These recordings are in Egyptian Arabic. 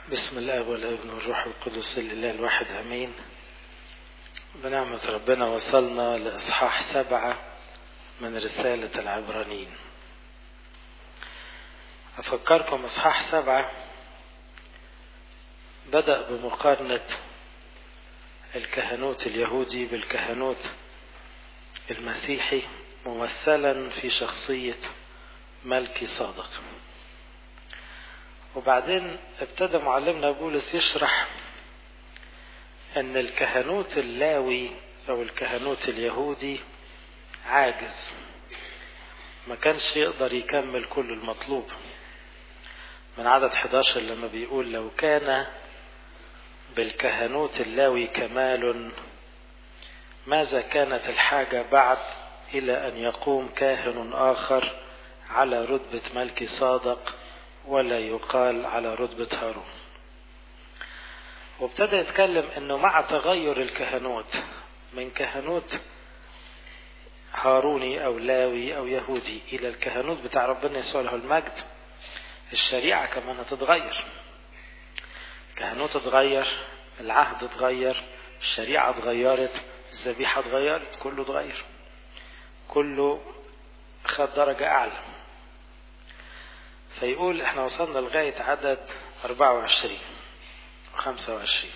بسم الله والابن والروح القدس الاله الواحد امين بنعمة ربنا وصلنا لإصحاح سبعة من رسالة العبرانيين أفكركم إصحاح سبعة بدأ بمقارنة الكهنوت اليهودي بالكهنوت المسيحي ممثلا في شخصية ملكي صادق وبعدين ابتدى معلمنا بولس يشرح ان الكهنوت اللاوي او الكهنوت اليهودي عاجز ما كانش يقدر يكمل كل المطلوب من عدد 11 لما بيقول لو كان بالكهنوت اللاوي كمال ماذا كانت الحاجة بعد إلى أن يقوم كاهن آخر على رتبة ملك صادق ولا يقال على رتبة هارون وابتدى يتكلم انه مع تغير الكهنوت من كهنوت هاروني او لاوي او يهودي الى الكهنوت بتاع ربنا يسوع له المجد الشريعة كمان هتتغير الكهنوت اتغير العهد اتغير الشريعة اتغيرت الذبيحة اتغيرت كله اتغير كله خد درجة أعلى فيقول احنا وصلنا لغاية عدد 24 25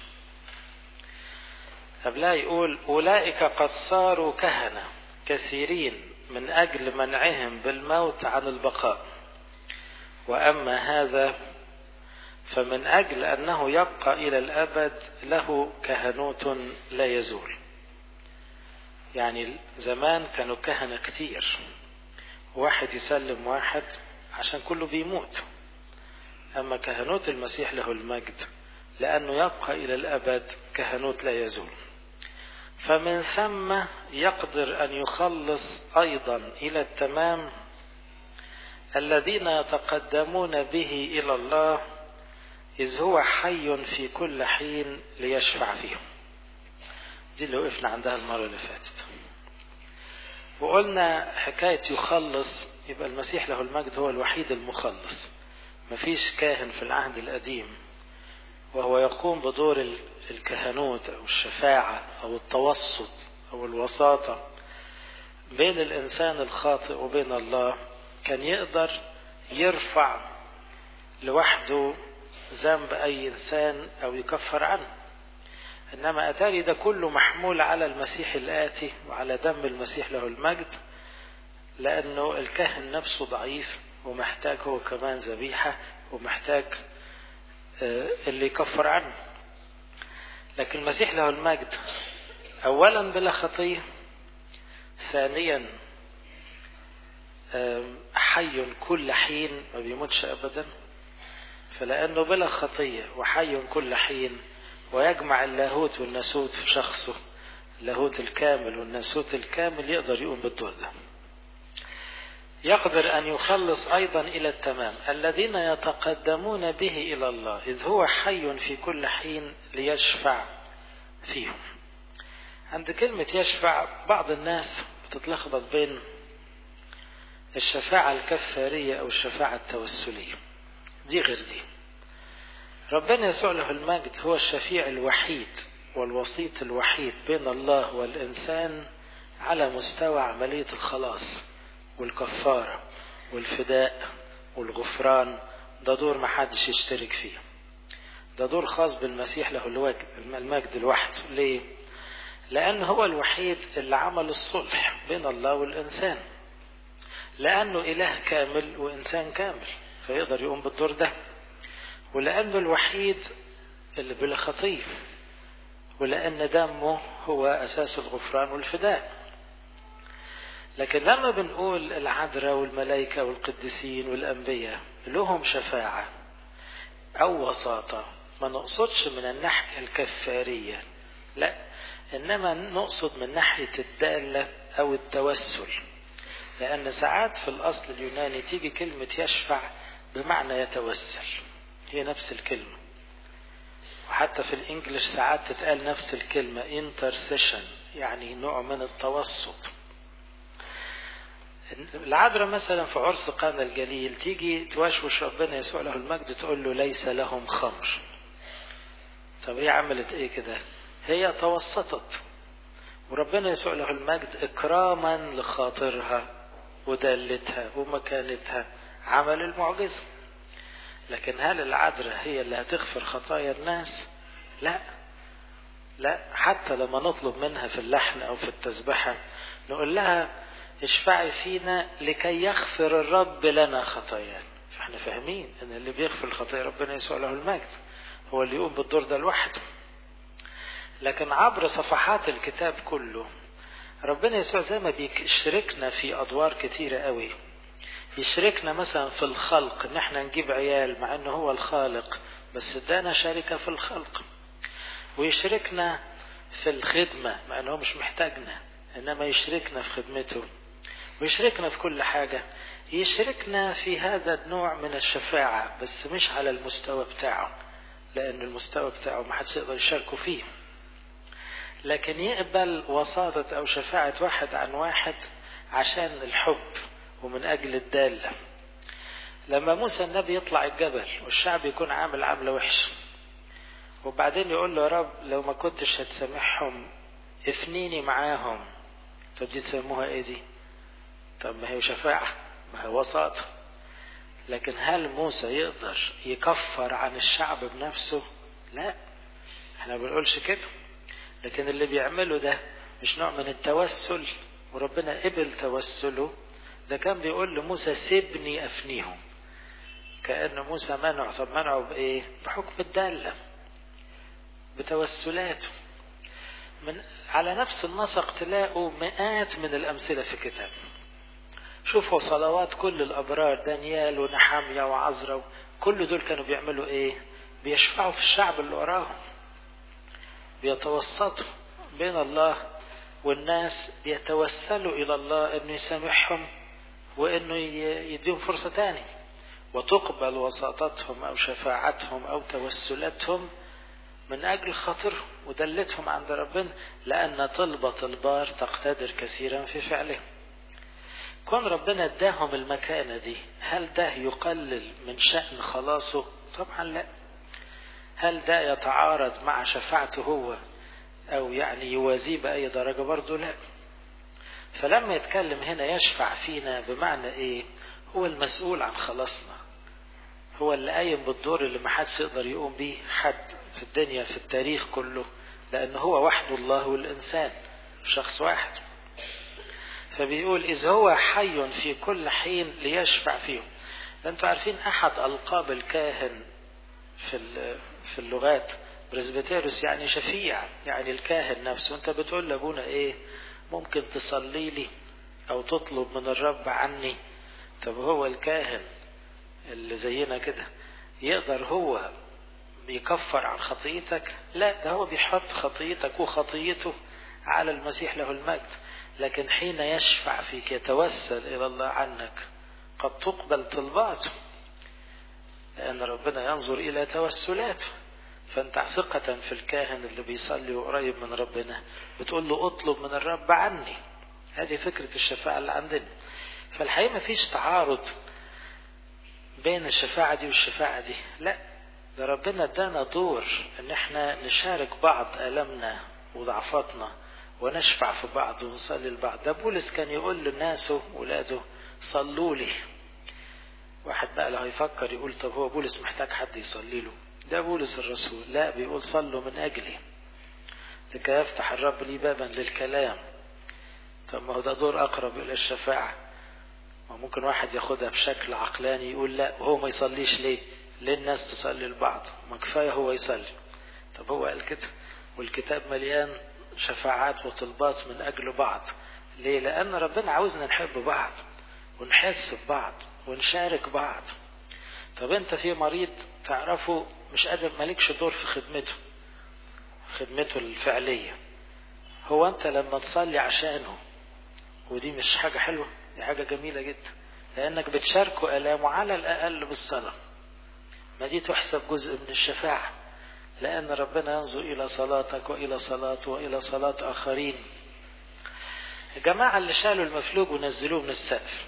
قبلها يقول أولئك قد صاروا كهنة كثيرين من أجل منعهم بالموت عن البقاء وأما هذا فمن أجل أنه يبقى إلى الأبد له كهنوت لا يزول يعني زمان كانوا كهنة كتير واحد يسلم واحد عشان كله بيموت أما كهنوت المسيح له المجد لأنه يبقى إلى الأبد كهنوت لا يزول فمن ثم يقدر أن يخلص أيضا إلى التمام الذين يتقدمون به إلى الله إذ هو حي في كل حين ليشفع فيهم دي اللي وقفنا عندها المرة اللي فاتت وقلنا حكاية يخلص يبقى المسيح له المجد هو الوحيد المخلص مفيش كاهن في العهد القديم وهو يقوم بدور الكهنوت أو الشفاعة أو التوسط أو الوساطة بين الإنسان الخاطئ وبين الله كان يقدر يرفع لوحده ذنب أي إنسان أو يكفر عنه إنما أتاري ده كله محمول على المسيح الآتي وعلى دم المسيح له المجد لأنه الكاهن نفسه ضعيف ومحتاج هو كمان ذبيحة ومحتاج اللي يكفر عنه لكن المسيح له المجد أولا بلا خطية ثانيا حي كل حين ما بيموتش أبدا فلأنه بلا خطية وحي كل حين ويجمع اللاهوت والناسوت في شخصه اللاهوت الكامل والناسوت الكامل يقدر يقوم بالدور ده يقدر أن يخلص أيضا إلى التمام الذين يتقدمون به إلى الله إذ هو حي في كل حين ليشفع فيهم عند كلمة يشفع بعض الناس بتتلخبط بين الشفاعة الكفارية أو الشفاعة التوسلية دي غير دي ربنا يسوع له المجد هو الشفيع الوحيد والوسيط الوحيد بين الله والإنسان على مستوى عملية الخلاص والكفارة والفداء والغفران ده دور محدش يشترك فيه ده دور خاص بالمسيح له المجد لوحده ليه؟ لأن هو الوحيد اللي عمل الصلح بين الله والإنسان لأنه إله كامل وإنسان كامل فيقدر يقوم بالدور ده ولأنه الوحيد اللي بلا خطية ولأن دمه هو أساس الغفران والفداء لكن لما بنقول العذراء والملائكة والقديسين والأنبياء لهم شفاعة أو وساطة ما نقصدش من الناحية الكفارية لا إنما نقصد من ناحية الدالة أو التوسل لأن ساعات في الأصل اليوناني تيجي كلمة يشفع بمعنى يتوسل هي نفس الكلمة وحتى في الإنجليش ساعات تتقال نفس الكلمة intercession يعني نوع من التوسط العذراء مثلا في عرس قانا الجليل تيجي توشوش ربنا يسوع له المجد تقول له ليس لهم خمر طب هي عملت ايه كده هي توسطت وربنا يسوع له المجد اكراما لخاطرها ودلتها ومكانتها عمل المعجزة لكن هل العذراء هي اللي هتغفر خطايا الناس لا لا حتى لما نطلب منها في اللحن او في التسبحة نقول لها اشفعي فينا لكي يغفر الرب لنا خطايانا فاحنا فاهمين ان اللي بيغفر الخطايا ربنا يسوع له المجد هو اللي يقوم بالدور ده لوحده لكن عبر صفحات الكتاب كله ربنا يسوع زي ما بيشركنا في ادوار كتيره قوي يشركنا مثلا في الخلق ان احنا نجيب عيال مع انه هو الخالق بس ادانا شركه في الخلق ويشركنا في الخدمه مع انه مش محتاجنا انما يشركنا في خدمته ويشركنا في كل حاجه يشركنا في هذا النوع من الشفاعه بس مش على المستوى بتاعه لان المستوى بتاعه ما حدش يقدر يشاركه فيه لكن يقبل وساطة أو شفاعة واحد عن واحد عشان الحب ومن أجل الدالة لما موسى النبي يطلع الجبل والشعب يكون عامل عاملة وحشة وبعدين يقول له يا رب لو ما كنتش هتسامحهم افنيني معاهم طب دي تسموها ايه دي طب ما هي شفاعة ما هي وساطة لكن هل موسى يقدر يكفر عن الشعب بنفسه لا احنا ما بنقولش كده لكن اللي بيعمله ده مش نوع من التوسل وربنا قبل توسله ده كان بيقول لموسى سيبني افنيهم كأن موسى منع طب منعه بإيه؟ بحكم الدالة بتوسلاته من على نفس النسق تلاقوا مئات من الأمثلة في الكتاب شوفوا صلوات كل الأبرار دانيال ونحامية وعزرا كل دول كانوا بيعملوا إيه؟ بيشفعوا في الشعب اللي وراهم بيتوسطوا بين الله والناس بيتوسلوا إلى الله إنه يسامحهم وإنه يديهم فرصة تاني وتقبل وساطتهم أو شفاعتهم أو توسلاتهم من أجل خاطرهم ودلتهم عند ربنا لأن طلبة البار تقتدر كثيرا في فعله كون ربنا اداهم المكانة دي هل ده يقلل من شأن خلاصه طبعا لا هل ده يتعارض مع شفاعته هو أو يعني يوازيه بأي درجة برضه لا فلما يتكلم هنا يشفع فينا بمعنى إيه هو المسؤول عن خلاصنا هو اللي قايم بالدور اللي ما حدش يقدر يقوم بيه حد في الدنيا في التاريخ كله لأن هو وحده الله والإنسان شخص واحد فبيقول إذ هو حي في كل حين ليشفع فيهم أنتوا عارفين أحد ألقاب الكاهن في في اللغات برزبتيروس يعني شفيع يعني الكاهن نفسه انت بتقول لابونا ايه ممكن تصلي لي او تطلب من الرب عني طب هو الكاهن اللي زينا كده يقدر هو يكفر عن خطيتك لا ده هو بيحط خطيتك وخطيته على المسيح له المجد لكن حين يشفع فيك يتوسل الى الله عنك قد تقبل طلباته لأن ربنا ينظر إلى توسلاته فأنت ثقة في الكاهن اللي بيصلي وقريب من ربنا بتقول له اطلب من الرب عني هذه فكرة الشفاعة اللي عندنا فالحقيقة مفيش تعارض بين الشفاعة دي والشفاعة دي لا ده ربنا ادانا دور ان احنا نشارك بعض ألمنا وضعفاتنا ونشفع في بعض ونصلي لبعض ده بولس كان يقول للناس ولاده صلوا لي واحد بقى لو هيفكر يقول طب هو بولس محتاج حد يصلي له ده بولس الرسول لا بيقول صلوا من أجلي لكي يفتح الرب لي بابا للكلام طب ما هو ده دور أقرب إلى الشفاعة وممكن واحد ياخدها بشكل عقلاني يقول لا وهو ما يصليش ليه ليه الناس تصلي لبعض ما كفاية هو يصلي طب هو قال كده والكتاب مليان شفاعات وطلبات من أجل بعض ليه لأن ربنا عاوزنا نحب بعض ونحس ببعض ونشارك بعض طب انت في مريض تعرفه مش قادر مالكش دور في خدمته خدمته الفعلية هو انت لما تصلي عشانه ودي مش حاجة حلوة دي حاجة جميلة جدا لانك بتشاركه الامه على الاقل بالصلاة ما دي تحسب جزء من الشفاعة لان ربنا ينظر الى صلاتك والى صلاته والى صلاة اخرين الجماعة اللي شالوا المفلوج ونزلوه من السقف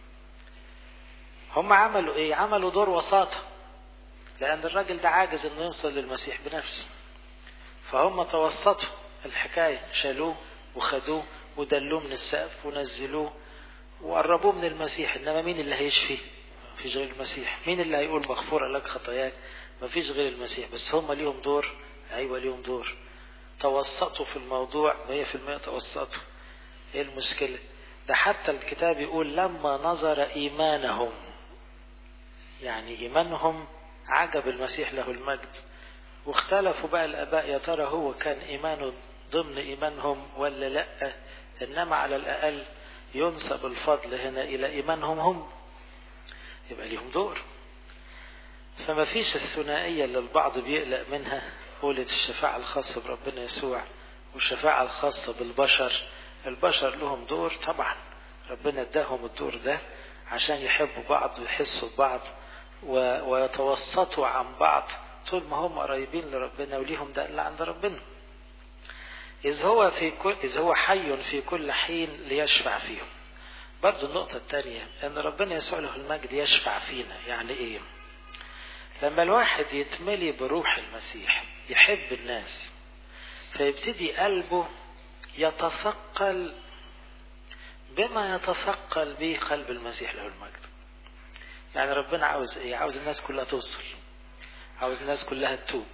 هم عملوا ايه عملوا دور وساطة لان الراجل ده عاجز انه يوصل للمسيح بنفسه فهم توسطوا الحكاية شالوه وخدوه ودلوه من السقف ونزلوه وقربوه من المسيح انما مين اللي هيشفي مفيش غير المسيح مين اللي هيقول مغفورة لك خطاياك مفيش غير المسيح بس هم ليهم دور ايوه ليهم دور توسطوا في الموضوع 100% توسطوا ايه المشكلة ده حتى الكتاب يقول لما نظر ايمانهم يعني ايمانهم عجب المسيح له المجد واختلفوا بقى الاباء يا ترى هو كان ايمانه ضمن ايمانهم ولا لا انما على الاقل ينسب الفضل هنا الى ايمانهم هم يبقى ليهم دور فما فيش الثنائيه اللي البعض بيقلق منها قولة الشفاعة الخاصة بربنا يسوع والشفاعة الخاصة بالبشر البشر لهم دور طبعا ربنا اداهم الدور ده عشان يحبوا بعض ويحسوا ببعض ويتوسطوا عن بعض طول ما هم قريبين لربنا وليهم ده اللي عند ربنا إذ هو في كل إذ هو حي في كل حين ليشفع فيهم. برضه النقطة الثانية إن ربنا يسوع له المجد يشفع فينا، يعني إيه؟ لما الواحد يتملي بروح المسيح يحب الناس فيبتدي قلبه يتثقل بما يتثقل به قلب المسيح له المجد. يعني ربنا عاوز إيه؟ عاوز الناس كلها توصل. عاوز الناس كلها تتوب.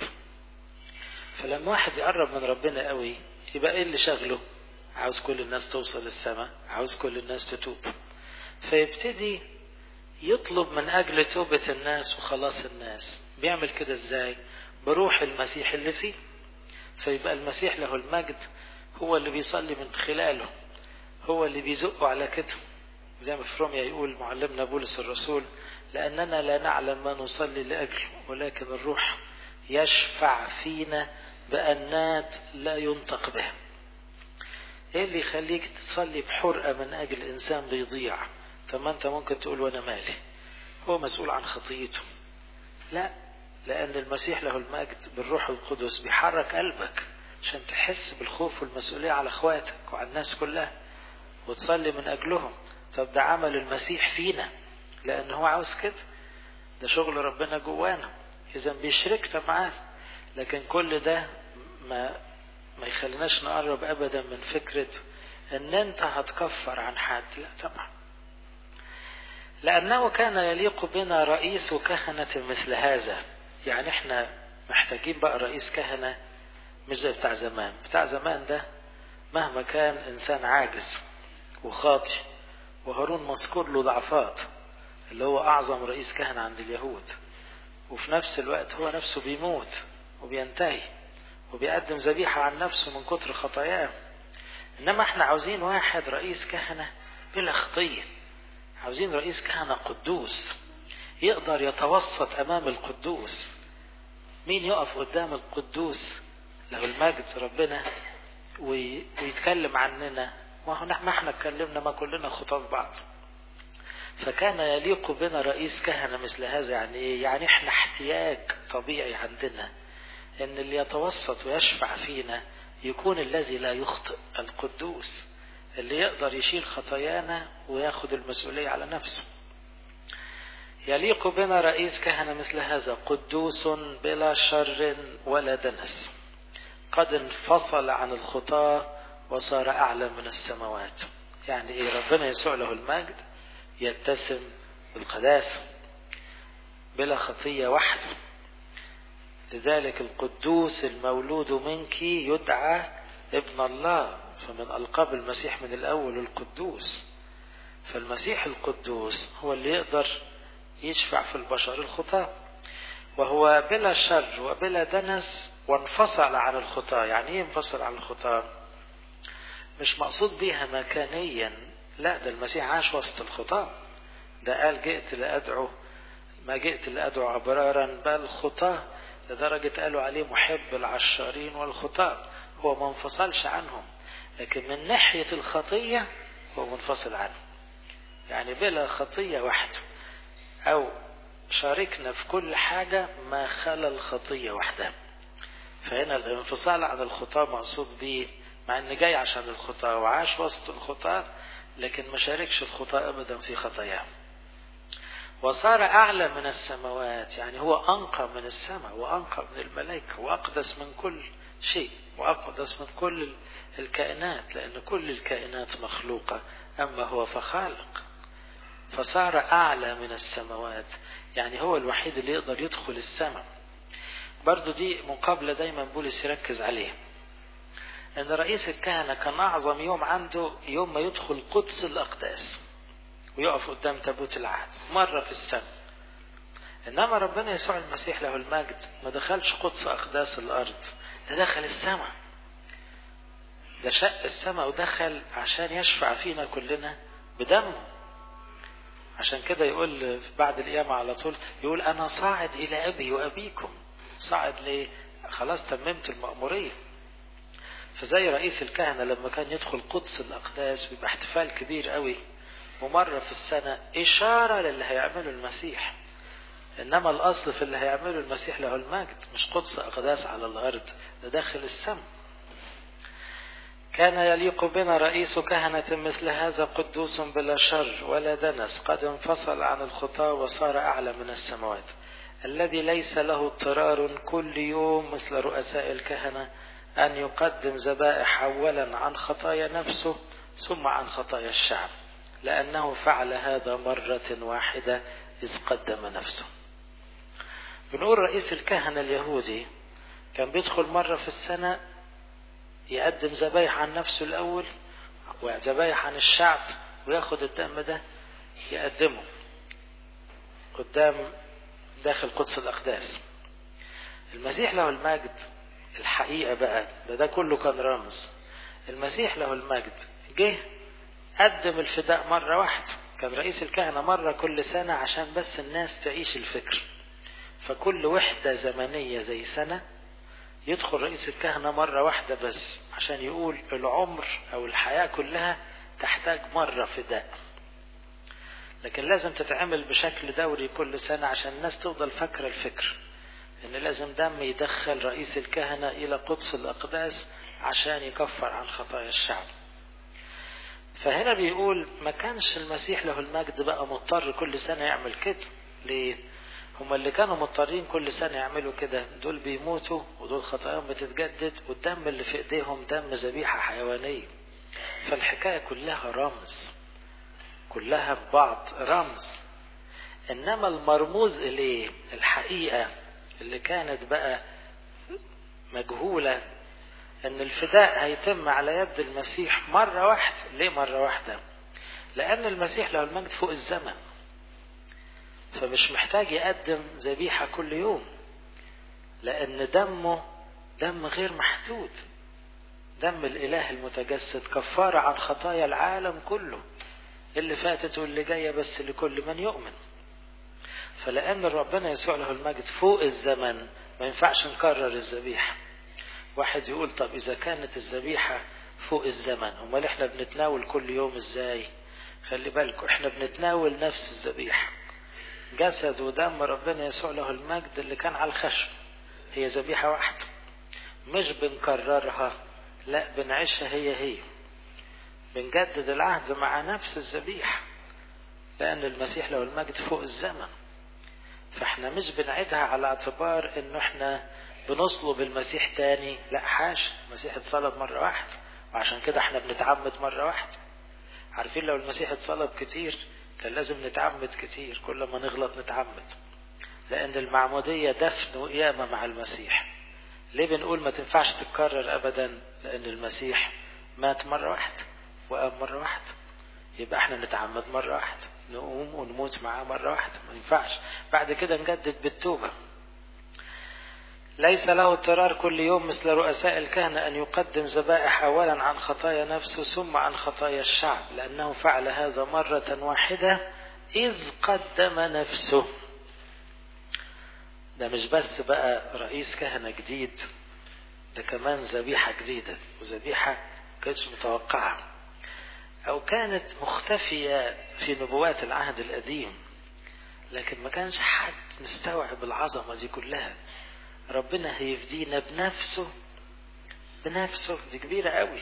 فلما واحد يقرب من ربنا قوي يبقى ايه اللي شغله عاوز كل الناس توصل للسماء عاوز كل الناس تتوب فيبتدي يطلب من اجل توبة الناس وخلاص الناس بيعمل كده ازاي بروح المسيح اللي فيه فيبقى المسيح له المجد هو اللي بيصلي من خلاله هو اللي بيزقه على كده زي ما في روميا يقول معلمنا بولس الرسول لأننا لا نعلم ما نصلي لأجله ولكن الروح يشفع فينا بأنات لا ينطق بها ايه اللي يخليك تصلي بحرقة من أجل إنسان بيضيع طب ما أنت ممكن تقول وأنا مالي هو مسؤول عن خطيته لا لأن المسيح له المجد بالروح القدس بيحرك قلبك عشان تحس بالخوف والمسؤولية على اخواتك وعلى الناس كلها وتصلي من أجلهم طب ده عمل المسيح فينا لأن هو عاوز كده ده شغل ربنا جوانا إذا بيشركنا معاه لكن كل ده ما ما يخليناش نقرب ابدا من فكره ان انت هتكفر عن حد لا طبعا لانه كان يليق بنا رئيس كهنه مثل هذا يعني احنا محتاجين بقى رئيس كهنه مش زي بتاع زمان بتاع زمان ده مهما كان انسان عاجز وخاطي وهارون مذكور له ضعفات اللي هو اعظم رئيس كهنه عند اليهود وفي نفس الوقت هو نفسه بيموت وبينتهي وبيقدم ذبيحة عن نفسه من كتر خطاياه إنما إحنا عاوزين واحد رئيس كهنة بلا خطية عاوزين رئيس كهنة قدوس يقدر يتوسط أمام القدوس مين يقف قدام القدوس له المجد ربنا ويتكلم عننا ما هو ما احنا اتكلمنا ما كلنا خطاة بعض فكان يليق بنا رئيس كهنة مثل هذا يعني ايه؟ يعني احنا احتياج طبيعي عندنا ان اللي يتوسط ويشفع فينا يكون الذي لا يخطئ القدوس اللي يقدر يشيل خطايانا وياخد المسؤولية على نفسه يليق بنا رئيس كهنة مثل هذا قدوس بلا شر ولا دنس قد انفصل عن الخطاة وصار أعلى من السماوات يعني إيه ربنا يسوع له المجد يتسم بالقداسة بلا خطية وحده لذلك القدوس المولود منك يدعى ابن الله فمن ألقاب المسيح من الأول القدوس فالمسيح القدوس هو اللي يقدر يشفع في البشر الخطاة وهو بلا شر وبلا دنس وانفصل عن الخطاة يعني ايه انفصل عن الخطاة مش مقصود بيها مكانيا لا ده المسيح عاش وسط الخطاة ده قال جئت لأدعو ما جئت لأدعو أبرارا بل خطاة لدرجة قالوا عليه محب العشارين والخطاة هو ما انفصلش عنهم لكن من ناحية الخطية هو منفصل عنه يعني بلا خطية وحده أو شاركنا في كل حاجة ما خلا الخطية وحدها فهنا الانفصال عن الخطاة مقصود به مع ان جاي عشان الخطاة وعاش وسط الخطاة لكن ما شاركش الخطاة ابدا في خطاياهم وصار أعلى من السماوات يعني هو أنقى من السماء وأنقى من الملائكة وأقدس من كل شيء وأقدس من كل الكائنات لأن كل الكائنات مخلوقة أما هو فخالق فصار أعلى من السماوات يعني هو الوحيد اللي يقدر يدخل السماء برضو دي مقابلة دايما بولس يركز عليها أن رئيس الكهنة كان أعظم يوم عنده يوم ما يدخل قدس الأقداس ويقف قدام تابوت العهد مرة في السنة إنما ربنا يسوع المسيح له المجد ما دخلش قدس أقداس الأرض ده دخل السماء ده شق السماء ودخل عشان يشفع فينا كلنا بدمه عشان كده يقول بعد القيامة على طول يقول أنا صاعد إلى أبي وأبيكم صاعد ليه خلاص تممت المأمورية فزي رئيس الكهنة لما كان يدخل قدس الأقداس بيبقى احتفال كبير قوي ومرة في السنة إشارة للي هيعمله المسيح إنما الأصل في اللي هيعمله المسيح له المجد مش قدس أقداس على الأرض ده داخل السماء كان يليق بنا رئيس كهنة مثل هذا قدوس بلا شر ولا دنس قد انفصل عن الخطاة وصار أعلى من السماوات الذي ليس له اضطرار كل يوم مثل رؤساء الكهنة أن يقدم ذبائح أولا عن خطايا نفسه ثم عن خطايا الشعب لأنه فعل هذا مرة واحدة إذ قدم نفسه بنقول رئيس الكهنة اليهودي كان بيدخل مرة في السنة يقدم ذبايح عن نفسه الأول وذبايح عن الشعب وياخد الدم ده يقدمه قدام داخل قدس الأقداس المسيح له المجد الحقيقة بقى ده ده كله كان رمز المسيح له المجد جه قدم الفداء مرة واحدة كان رئيس الكهنة مرة كل سنة عشان بس الناس تعيش الفكر فكل وحدة زمنية زي سنة يدخل رئيس الكهنة مرة واحدة بس عشان يقول العمر أو الحياة كلها تحتاج مرة فداء لكن لازم تتعمل بشكل دوري كل سنة عشان الناس تفضل فاكرة الفكر إن لازم دم يدخل رئيس الكهنة إلى قدس الأقداس عشان يكفر عن خطايا الشعب فهنا بيقول ما كانش المسيح له المجد بقى مضطر كل سنة يعمل كده ليه؟ هما اللي كانوا مضطرين كل سنة يعملوا كده دول بيموتوا ودول خطاياهم بتتجدد والدم اللي في ايديهم دم ذبيحة حيوانية فالحكاية كلها رمز كلها في بعض رمز انما المرموز اليه الحقيقة اللي كانت بقى مجهولة ان الفداء هيتم على يد المسيح مرة واحدة ليه مرة واحدة لان المسيح له المجد فوق الزمن فمش محتاج يقدم ذبيحة كل يوم لأن دمه دم غير محدود دم الإله المتجسد كفارة عن خطايا العالم كله اللي فاتت واللي جاية بس لكل من يؤمن فلأن ربنا يسوع له المجد فوق الزمن ما ينفعش نكرر الذبيحة واحد يقول طب إذا كانت الذبيحة فوق الزمن أمال إحنا بنتناول كل يوم إزاي خلي بالكم إحنا بنتناول نفس الذبيحة جسد ودم ربنا يسوع له المجد اللي كان على الخشب هي ذبيحة واحدة مش بنكررها لا بنعيشها هي هي بنجدد العهد مع نفس الذبيحة لأن المسيح له المجد فوق الزمن فاحنا مش بنعيدها على اعتبار انه احنا بنصلب المسيح تاني لا حاش المسيح اتصلب مرة واحدة وعشان كده احنا بنتعمد مرة واحدة عارفين لو المسيح اتصلب كتير كان لازم نتعمد كتير كل ما نغلط نتعمد لأن المعمودية دفن وقيامة مع المسيح ليه بنقول ما تنفعش تتكرر أبدا لأن المسيح مات مرة واحدة وقام مرة واحدة يبقى احنا نتعمد مرة واحدة نقوم ونموت معاه مرة واحدة ما ينفعش بعد كده نجدد بالتوبة ليس له اضطرار كل يوم مثل رؤساء الكهنة أن يقدم ذبائح أولا عن خطايا نفسه ثم عن خطايا الشعب لأنه فعل هذا مرة واحدة إذ قدم نفسه ده مش بس بقى رئيس كهنة جديد ده كمان ذبيحة جديدة وذبيحة كانتش متوقعة أو كانت مختفية في نبوات العهد القديم لكن ما كانش حد مستوعب العظمة دي كلها ربنا هيفدينا بنفسه بنفسه دي كبيرة قوي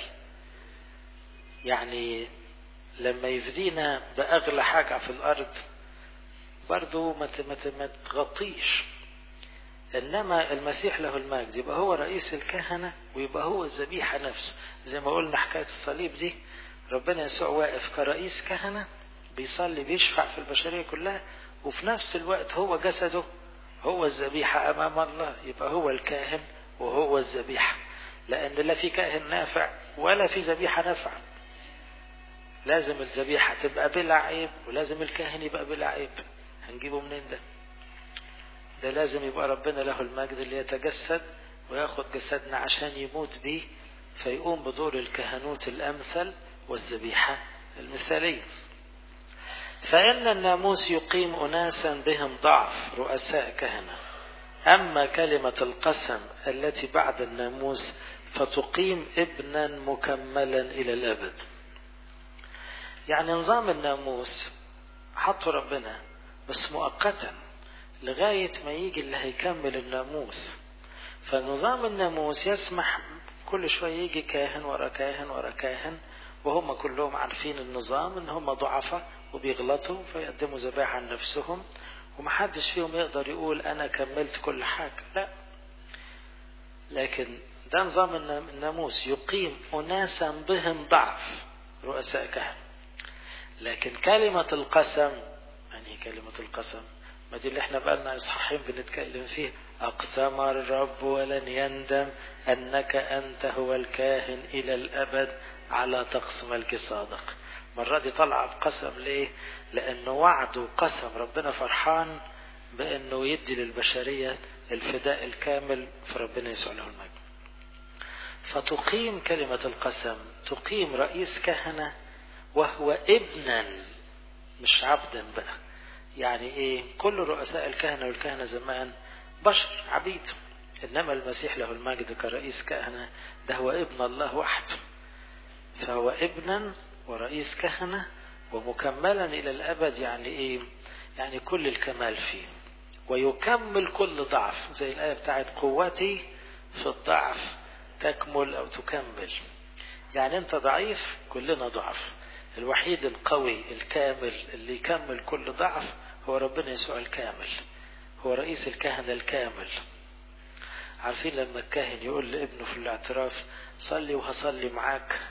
يعني لما يفدينا بأغلى حاجة في الأرض برضه ما ما تغطيش انما المسيح له المجد يبقى هو رئيس الكهنه ويبقى هو الذبيحه نفسه زي ما قلنا حكايه الصليب دي ربنا يسوع واقف كرئيس كهنه بيصلي بيشفع في البشريه كلها وفي نفس الوقت هو جسده هو الذبيحه امام الله يبقى هو الكاهن وهو الذبيحه لان لا في كاهن نافع ولا في ذبيحه نافعه لازم الذبيحه تبقى بلا عيب ولازم الكاهن يبقى بلا عيب هنجيبه منين ده ده لازم يبقى ربنا له المجد اللي يتجسد وياخد جسدنا عشان يموت بيه فيقوم بدور الكهنوت الأمثل والذبيحة المثالية فإن الناموس يقيم أناسا بهم ضعف رؤساء كهنة أما كلمة القسم التي بعد الناموس فتقيم ابنا مكملا إلى الأبد يعني نظام الناموس حطه ربنا بس مؤقتا لغاية ما يجي اللي هيكمل الناموس فنظام الناموس يسمح كل شوية يجي كاهن ورا كاهن ورا كاهن وهم كلهم عارفين النظام ان هم ضعفاء وبيغلطوا فيقدموا ذبائح عن نفسهم ومحدش فيهم يقدر يقول انا كملت كل حاجة لا لكن ده نظام الناموس يقيم اناسا بهم ضعف رؤساء كهنة لكن كلمة القسم يعني كلمة القسم ما دي اللي احنا بقالنا اصحاحين بنتكلم فيه اقسم الرب ولن يندم انك انت هو الكاهن الى الابد على طقس ملك صادق المرة دي طلع بقسم ليه لانه وعده قسم ربنا فرحان بانه يدي للبشرية الفداء الكامل في ربنا يسوع له المجد فتقيم كلمة القسم تقيم رئيس كهنة وهو ابنا مش عبدا بقى يعني ايه كل رؤساء الكهنة والكهنة زمان بشر عبيد انما المسيح له المجد كرئيس كهنة ده هو ابن الله وحده فهو ابنا ورئيس كهنة ومكملا الى الابد يعني ايه يعني كل الكمال فيه ويكمل كل ضعف زي الايه بتاعت قوتي في الضعف تكمل او تكمل يعني انت ضعيف كلنا ضعف الوحيد القوي الكامل اللي يكمل كل ضعف هو ربنا يسوع الكامل هو رئيس الكهنة الكامل عارفين لما الكاهن يقول لابنه في الاعتراف صلي وهصلي معاك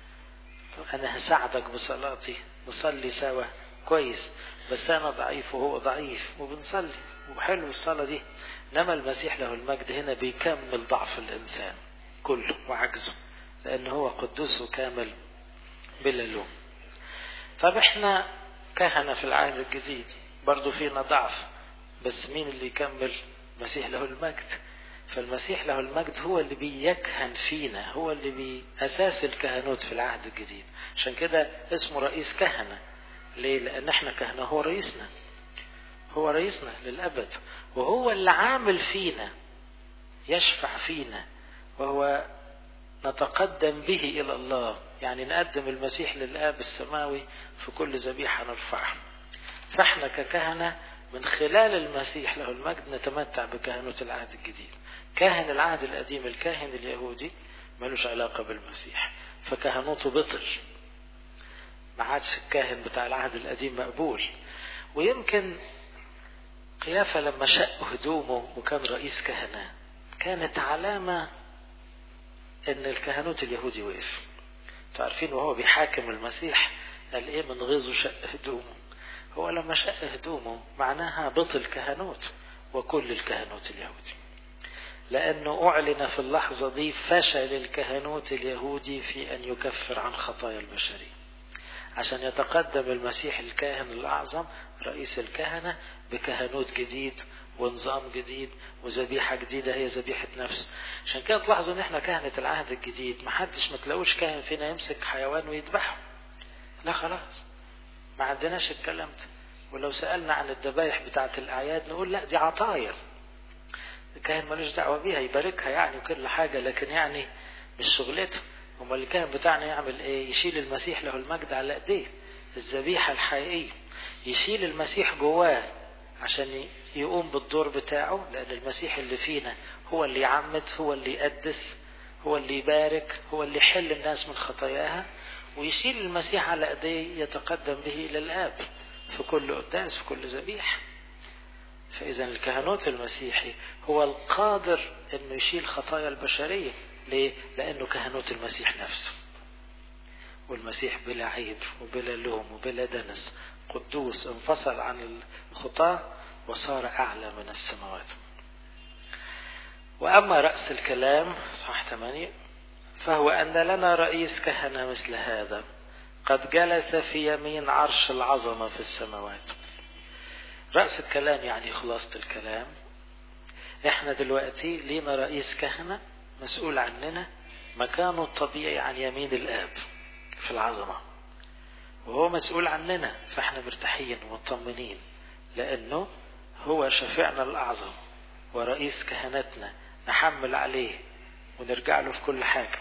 انا هساعدك بصلاتي نصلي سوا كويس بس انا ضعيف وهو ضعيف وبنصلي وحلو الصلاة دي انما المسيح له المجد هنا بيكمل ضعف الانسان كله وعجزه لان هو قدوس وكامل بلا لوم طب احنا كهنة في العهد الجديد برضو فينا ضعف بس مين اللي يكمل المسيح له المجد فالمسيح له المجد هو اللي بيكهن فينا هو اللي بأساس الكهنوت في العهد الجديد عشان كده اسمه رئيس كهنة ليه لأن احنا كهنة هو رئيسنا هو رئيسنا للأبد وهو اللي عامل فينا يشفع فينا وهو نتقدم به إلى الله يعني نقدم المسيح للآب السماوي في كل ذبيحة نرفعها فاحنا ككهنة من خلال المسيح له المجد نتمتع بكهنوت العهد الجديد كاهن العهد القديم الكاهن اليهودي ملوش علاقة بالمسيح فكهنوته بطل ما عادش الكاهن بتاع العهد القديم مقبول ويمكن قيافة لما شق هدومه وكان رئيس كهنة كانت علامة ان الكهنوت اليهودي وقف تعرفين وهو بيحاكم المسيح قال ايه من غيظه شق هدومه هو لما شق هدومه معناها بطل كهنوت وكل الكهنوت اليهودي لأنه أعلن في اللحظة دي فشل الكهنوت اليهودي في أن يكفر عن خطايا البشرية عشان يتقدم المسيح الكاهن الأعظم رئيس الكهنة بكهنوت جديد ونظام جديد وذبيحة جديدة هي ذبيحة نفس عشان كده تلاحظوا ان احنا كهنة العهد الجديد محدش ما تلاقوش كاهن فينا يمسك حيوان ويذبحه لا خلاص ما عندناش الكلام ده ولو سألنا عن الذبايح بتاعة الأعياد نقول لا دي عطايا الكاهن ملوش دعوة بيها يباركها يعني وكل حاجة لكن يعني مش شغلته امال الكاهن بتاعنا يعمل ايه يشيل المسيح له المجد على ايديه الذبيحة الحقيقية يشيل المسيح جواه عشان يقوم بالدور بتاعه لأن المسيح اللي فينا هو اللي يعمد هو اللي يقدس هو اللي يبارك هو اللي يحل الناس من خطاياها ويشيل المسيح على ايديه يتقدم به الى الاب في كل قداس في كل ذبيحة فإذا الكهنوت المسيحي هو القادر أنه يشيل خطايا البشرية ليه؟ لأنه كهنوت المسيح نفسه والمسيح بلا عيب وبلا لوم وبلا دنس قدوس انفصل عن الخطاة وصار أعلى من السماوات وأما رأس الكلام صح 8 فهو أن لنا رئيس كهنة مثل هذا قد جلس في يمين عرش العظمة في السماوات رأس الكلام يعني خلاصة الكلام احنا دلوقتي لينا رئيس كهنة مسؤول عننا مكانه الطبيعي عن يمين الآب في العظمة وهو مسؤول عننا فاحنا مرتاحين ومطمنين لأنه هو شفيعنا الأعظم ورئيس كهنتنا نحمل عليه ونرجع له في كل حاجة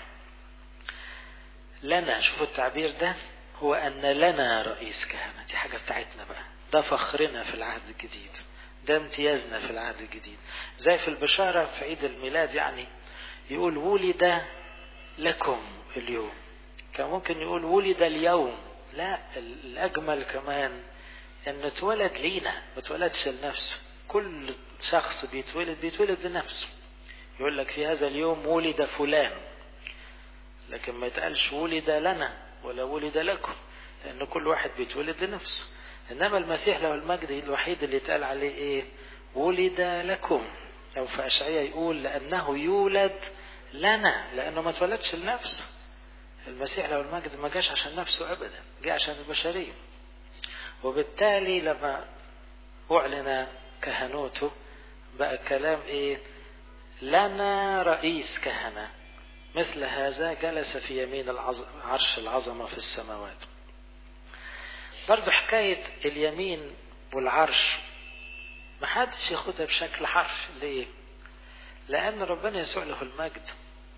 لنا شوفوا التعبير ده هو أن لنا رئيس كهنة دي حاجة بتاعتنا بقى ده فخرنا في العهد الجديد ده امتيازنا في العهد الجديد زي في البشارة في عيد الميلاد يعني يقول ولد لكم اليوم كان ممكن يقول ولد اليوم لا الأجمل كمان أنه اتولد لينا ما اتولدش لنفسه كل شخص بيتولد بيتولد لنفسه يقول لك في هذا اليوم ولد فلان لكن ما يتقالش ولد لنا ولا ولد لكم لأن كل واحد بيتولد لنفسه إنما المسيح له المجد الوحيد اللي اتقال عليه إيه ولد لكم أو في أشعية يقول لأنه يولد لنا لأنه ما اتولدش لنفسه المسيح له المجد ما جاش عشان نفسه أبدا جاء عشان البشرية وبالتالي لما أعلن كهنوته بقى الكلام إيه لنا رئيس كهنة مثل هذا جلس في يمين العظم عرش العظمة في السماوات برضو حكاية اليمين والعرش ما حدش ياخدها بشكل حرف ليه لأن ربنا يسوع له المجد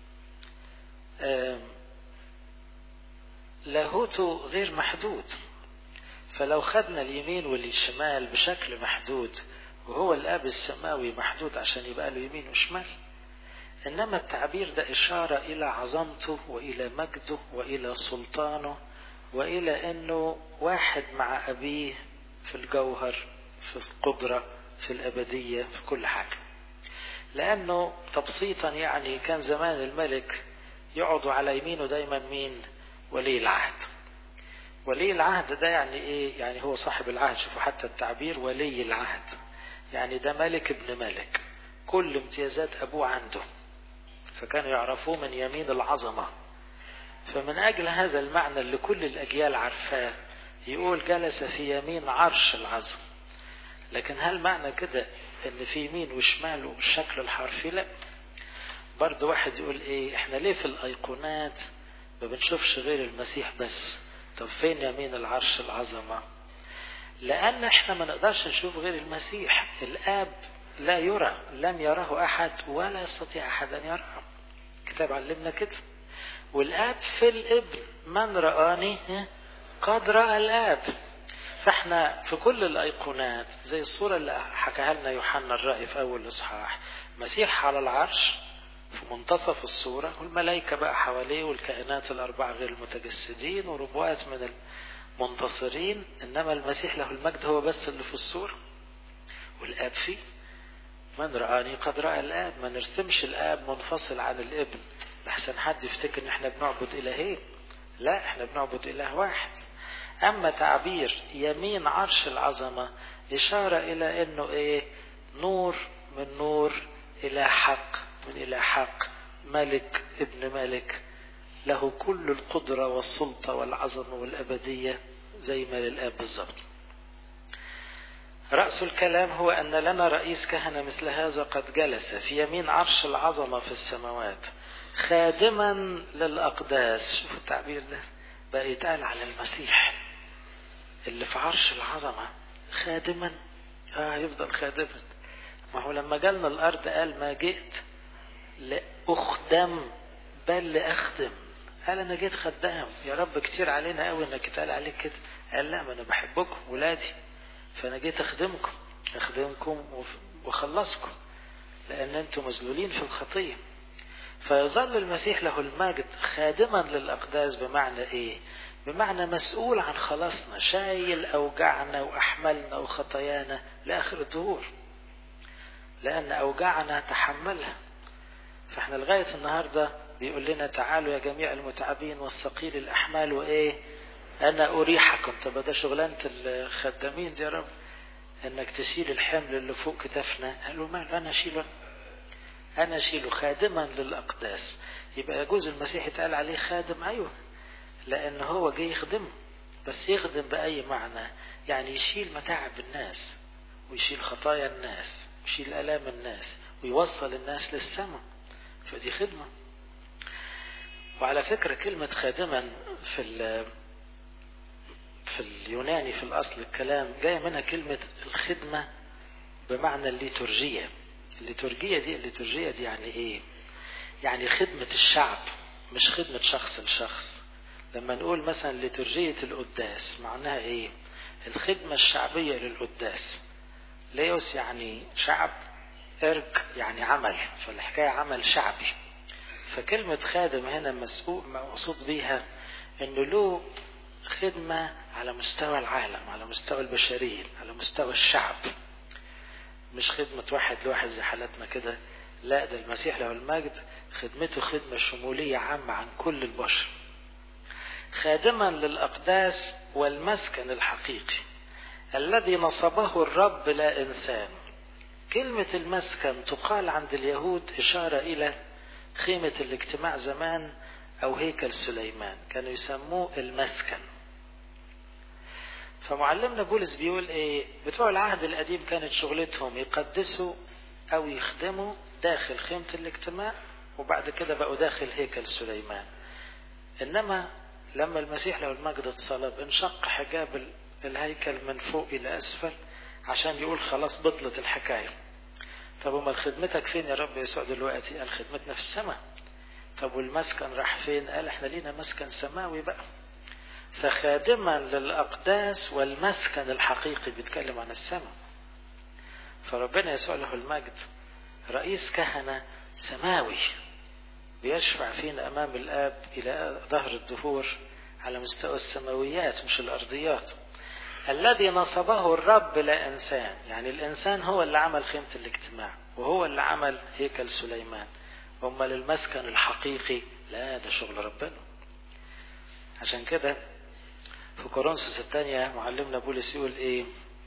لاهوته غير محدود فلو خدنا اليمين والشمال بشكل محدود وهو الآب السماوي محدود عشان يبقى له يمين وشمال إنما التعبير ده إشارة إلى عظمته وإلى مجده وإلى سلطانه وإلى أنه واحد مع أبيه في الجوهر في القدرة في الأبدية في كل حاجة لأنه تبسيطا يعني كان زمان الملك يقعد على يمينه دايما مين ولي العهد ولي العهد ده يعني ايه يعني هو صاحب العهد شوفوا حتى التعبير ولي العهد يعني ده ملك ابن ملك كل امتيازات ابوه عنده فكانوا يعرفوه من يمين العظمة فمن أجل هذا المعنى اللي كل الأجيال عارفاه يقول جلس في يمين عرش العظم لكن هل معنى كده ان في يمين وشمال والشكل الحرفي لا برضه واحد يقول ايه احنا ليه في الايقونات ما بنشوفش غير المسيح بس طب فين يمين العرش العظمة لان احنا ما نقدرش نشوف غير المسيح الاب لا يرى لم يراه احد ولا يستطيع احد ان يراه الكتاب علمنا كده والاب في الابن من رآني قد رأى الاب فاحنا في كل الايقونات زي الصورة اللي حكاها لنا يوحنا الرأي في اول الاصحاح مسيح على العرش في منتصف الصورة والملائكة بقى حواليه والكائنات الأربعة غير المتجسدين وربوات من المنتصرين إنما المسيح له المجد هو بس اللي في الصورة والآب فيه من رآني قد رأى الآب ما نرسمش الآب منفصل عن الابن لحسن حد يفتكر إن إحنا بنعبد إلهين لا إحنا بنعبد إله واحد أما تعبير يمين عرش العظمة إشارة إلى إنه إيه نور من نور إلى حق من إلى حق ملك ابن ملك له كل القدرة والسلطة والعظمة والأبدية زي ما للآب بالظبط رأس الكلام هو أن لنا رئيس كهنة مثل هذا قد جلس في يمين عرش العظمة في السماوات خادما للأقداس شوفوا التعبير ده بقى يتقال على المسيح اللي في عرش العظمة خادما اه يفضل خادما ما هو لما جالنا الأرض قال ما جئت لأخدم بل لأخدم قال أنا جيت خدام يا رب كتير علينا قوي إنك اتقال عليك كده قال لا ما أنا بحبكم ولادي فأنا جيت أخدمكم أخدمكم وأخلصكم لأن أنتم مذلولين في الخطية فيظل المسيح له المجد خادما للأقداس بمعنى إيه؟ بمعنى مسؤول عن خلاصنا شايل أوجاعنا وأحملنا وخطايانا لآخر الدهور لأن أوجاعنا تحملها فاحنا لغاية النهاردة بيقول لنا تعالوا يا جميع المتعبين والثقيل الأحمال وإيه أنا أريحكم طب ده شغلانة الخدامين دي يا رب إنك تشيل الحمل اللي فوق كتافنا قالوا مال أنا أشيله أنا أشيله خادما للأقداس يبقى يجوز المسيح يتقال عليه خادم أيوه لأن هو جاي يخدمه بس يخدم بأي معنى يعني يشيل متاعب الناس ويشيل خطايا الناس ويشيل آلام الناس ويوصل الناس للسماء فدي خدمة وعلى فكرة كلمة خادما في في اليوناني في الأصل الكلام جاية منها كلمة الخدمة بمعنى الليتورجية الليتورجية دي الليتورجية دي يعني إيه؟ يعني خدمة الشعب مش خدمة شخص لشخص لما نقول مثلا ليتورجية القداس معناها إيه؟ الخدمة الشعبية للقداس ليوس يعني شعب إرك يعني عمل فالحكاية عمل شعبي فكلمة خادم هنا مسؤول مقصود بيها إنه له خدمة على مستوى العالم على مستوى البشرية على مستوى الشعب مش خدمة واحد لواحد زي حالتنا كده لا ده المسيح له المجد خدمته خدمة شمولية عامة عن كل البشر خادما للأقداس والمسكن الحقيقي الذي نصبه الرب لا إنسان كلمة المسكن تقال عند اليهود إشارة إلى خيمة الاجتماع زمان أو هيكل سليمان كانوا يسموه المسكن فمعلمنا بولس بيقول ايه بتوع العهد القديم كانت شغلتهم يقدسوا او يخدموا داخل خيمة الاجتماع وبعد كده بقوا داخل هيكل سليمان انما لما المسيح له المجد اتصلب انشق حجاب الهيكل من فوق الى اسفل عشان يقول خلاص بطلت الحكاية طب امال خدمتك فين يا رب يسوع دلوقتي قال خدمتنا في السماء طب والمسكن راح فين قال احنا لينا مسكن سماوي بقى فخادما للأقداس والمسكن الحقيقي بيتكلم عن السماء فربنا يسوع له المجد رئيس كهنة سماوي بيشفع فينا أمام الآب إلى ظهر الدهور على مستوى السماويات مش الأرضيات الذي نصبه الرب لا إنسان يعني الإنسان هو اللي عمل خيمة الاجتماع وهو اللي عمل هيكل سليمان أما للمسكن الحقيقي لا ده شغل ربنا عشان كده في كورنثوس الثانية معلمنا بولس يقول ايه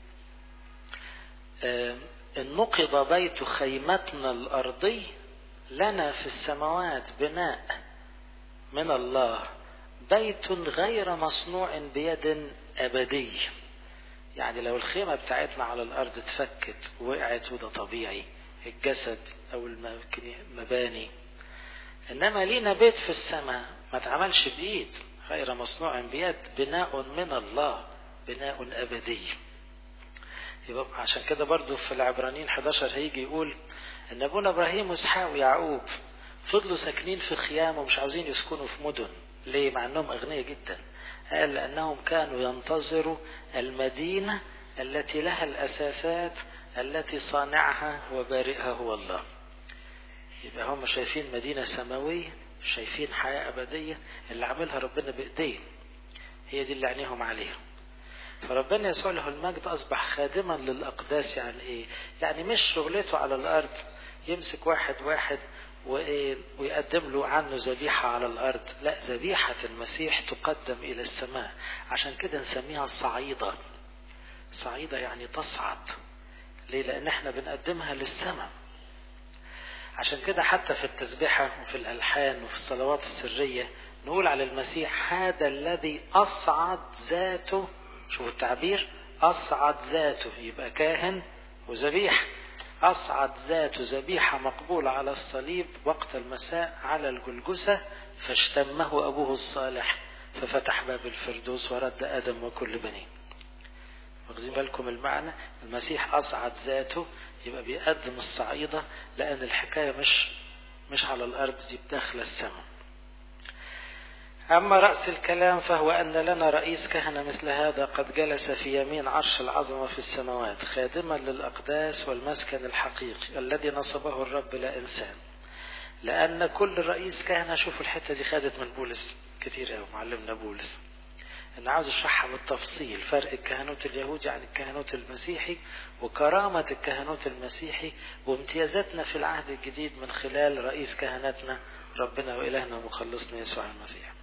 آه ان نقض بيت خيمتنا الارضي لنا في السماوات بناء من الله بيت غير مصنوع بيد ابدي يعني لو الخيمة بتاعتنا على الارض اتفكت وقعت وده طبيعي الجسد او المباني انما لينا بيت في السماء ما اتعملش بايد غير مصنوع بيد بناء من الله بناء أبدي يبقى عشان كده برضو في العبرانيين 11 هيجي يقول ان ابونا ابراهيم واسحاق ويعقوب فضلوا ساكنين في خيام ومش عاوزين يسكنوا في مدن ليه مع انهم اغنياء جدا قال لانهم كانوا ينتظروا المدينة التي لها الاساسات التي صانعها وبارئها هو الله يبقى هم شايفين مدينة سماوية شايفين حياة أبدية اللي عاملها ربنا بإيديه هي دي اللي عينيهم عليها فربنا يسوع له المجد أصبح خادما للأقداس يعني إيه؟ يعني مش شغلته على الأرض يمسك واحد واحد ويقدم له عنه ذبيحة على الأرض لا ذبيحة المسيح تقدم إلى السماء عشان كده نسميها صعيدة صعيدة يعني تصعد ليه لأن احنا بنقدمها للسماء عشان كده حتى في التسبيحة وفي الألحان وفي الصلوات السرية نقول على المسيح هذا الذي أصعد ذاته شوفوا التعبير أصعد ذاته يبقى كاهن وذبيح أصعد ذاته ذبيحة مقبولة على الصليب وقت المساء على الجلجسة فاشتمه أبوه الصالح ففتح باب الفردوس ورد آدم وكل بنيه واخدين بالكم المعنى المسيح أصعد ذاته يبقى بيقدم الصعيدة لأن الحكاية مش مش على الأرض دي بداخل السماء أما رأس الكلام فهو أن لنا رئيس كهنة مثل هذا قد جلس في يمين عرش العظمة في السماوات خادما للأقداس والمسكن الحقيقي الذي نصبه الرب لا إنسان لأن كل رئيس كهنة شوفوا الحتة دي خدت من بولس كتير أوي معلمنا بولس أنا عاوز أشرحها بالتفصيل فرق الكهنوت اليهودي عن الكهنوت المسيحي وكرامة الكهنوت المسيحي وامتيازاتنا في العهد الجديد من خلال رئيس كهنتنا ربنا وإلهنا ومخلصنا يسوع المسيح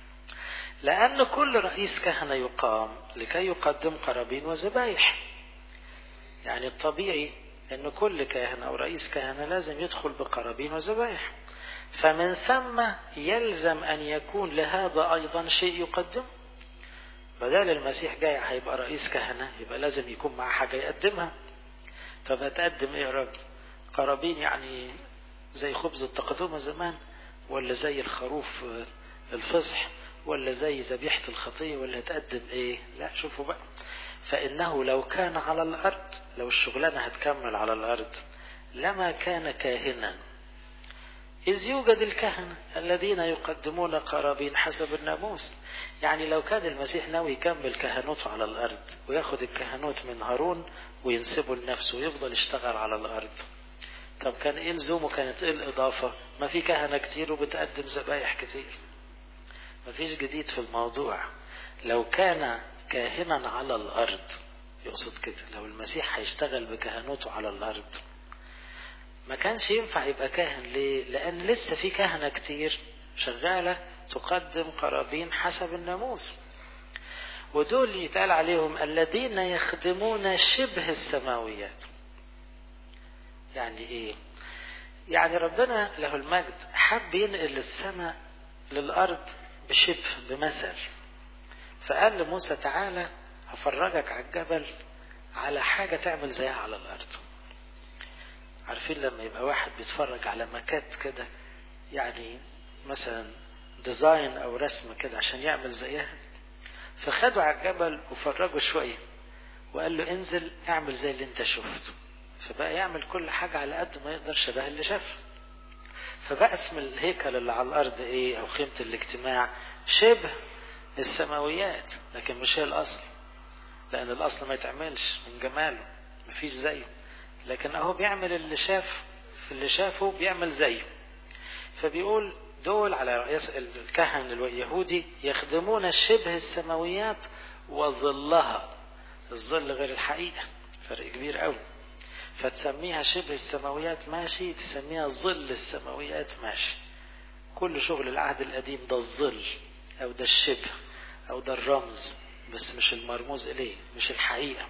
لأن كل رئيس كهنة يقام لكي يقدم قرابين وذبايح يعني الطبيعي أن كل كاهن أو رئيس كهنة لازم يدخل بقرابين وذبايح فمن ثم يلزم أن يكون لهذا أيضا شيء يقدم بدل المسيح جاي هيبقى رئيس كهنة يبقى لازم يكون معاه حاجة يقدمها طب هتقدم ايه يا راجل قرابين يعني زي خبز التقدمة زمان ولا زي الخروف الفصح ولا زي ذبيحة الخطية ولا هتقدم ايه لا شوفوا بقى فإنه لو كان على الأرض لو الشغلانة هتكمل على الأرض لما كان كاهنا إذ يوجد الكهنة الذين يقدمون قرابين حسب الناموس يعني لو كان المسيح ناوي يكمل كهنوته على الأرض وياخد الكهنوت من هارون وينسبه لنفسه ويفضل يشتغل على الأرض طب كان ايه لزومه كانت ايه الإضافة ما في كهنة كتير وبتقدم ذبايح كتير ما فيش جديد في الموضوع لو كان كاهنا على الأرض يقصد كده لو المسيح هيشتغل بكهنوته على الأرض ما كانش ينفع يبقى كاهن ليه؟ لأن لسه في كهنة كتير شغالة تقدم قرابين حسب الناموس ودول يتقال عليهم الذين يخدمون شبه السماويات يعني ايه يعني ربنا له المجد حب ينقل السماء للأرض بشبه بمثل فقال لموسى تعالى هفرجك على الجبل على حاجة تعمل زيها على الأرض عارفين لما يبقى واحد بيتفرج على مكات كده يعني مثلا ديزاين او رسمه كده عشان يعمل زيها فخدوا على الجبل وفرجوا شويه وقال له انزل اعمل زي اللي انت شفته فبقى يعمل كل حاجه على قد ما يقدر شبه اللي شافه فبقى اسم الهيكل اللي على الارض ايه او خيمه الاجتماع شبه السماويات لكن مش هي الاصل لان الاصل ما يتعملش من جماله مفيش زيه لكن اهو بيعمل اللي شاف اللي شافه بيعمل زيه فبيقول دول على رئيس الكهن اليهودي يخدمون شبه السماويات وظلها الظل غير الحقيقة فرق كبير قوي فتسميها شبه السماويات ماشي تسميها ظل السماويات ماشي كل شغل العهد القديم ده الظل او ده الشبه او ده الرمز بس مش المرموز اليه مش الحقيقه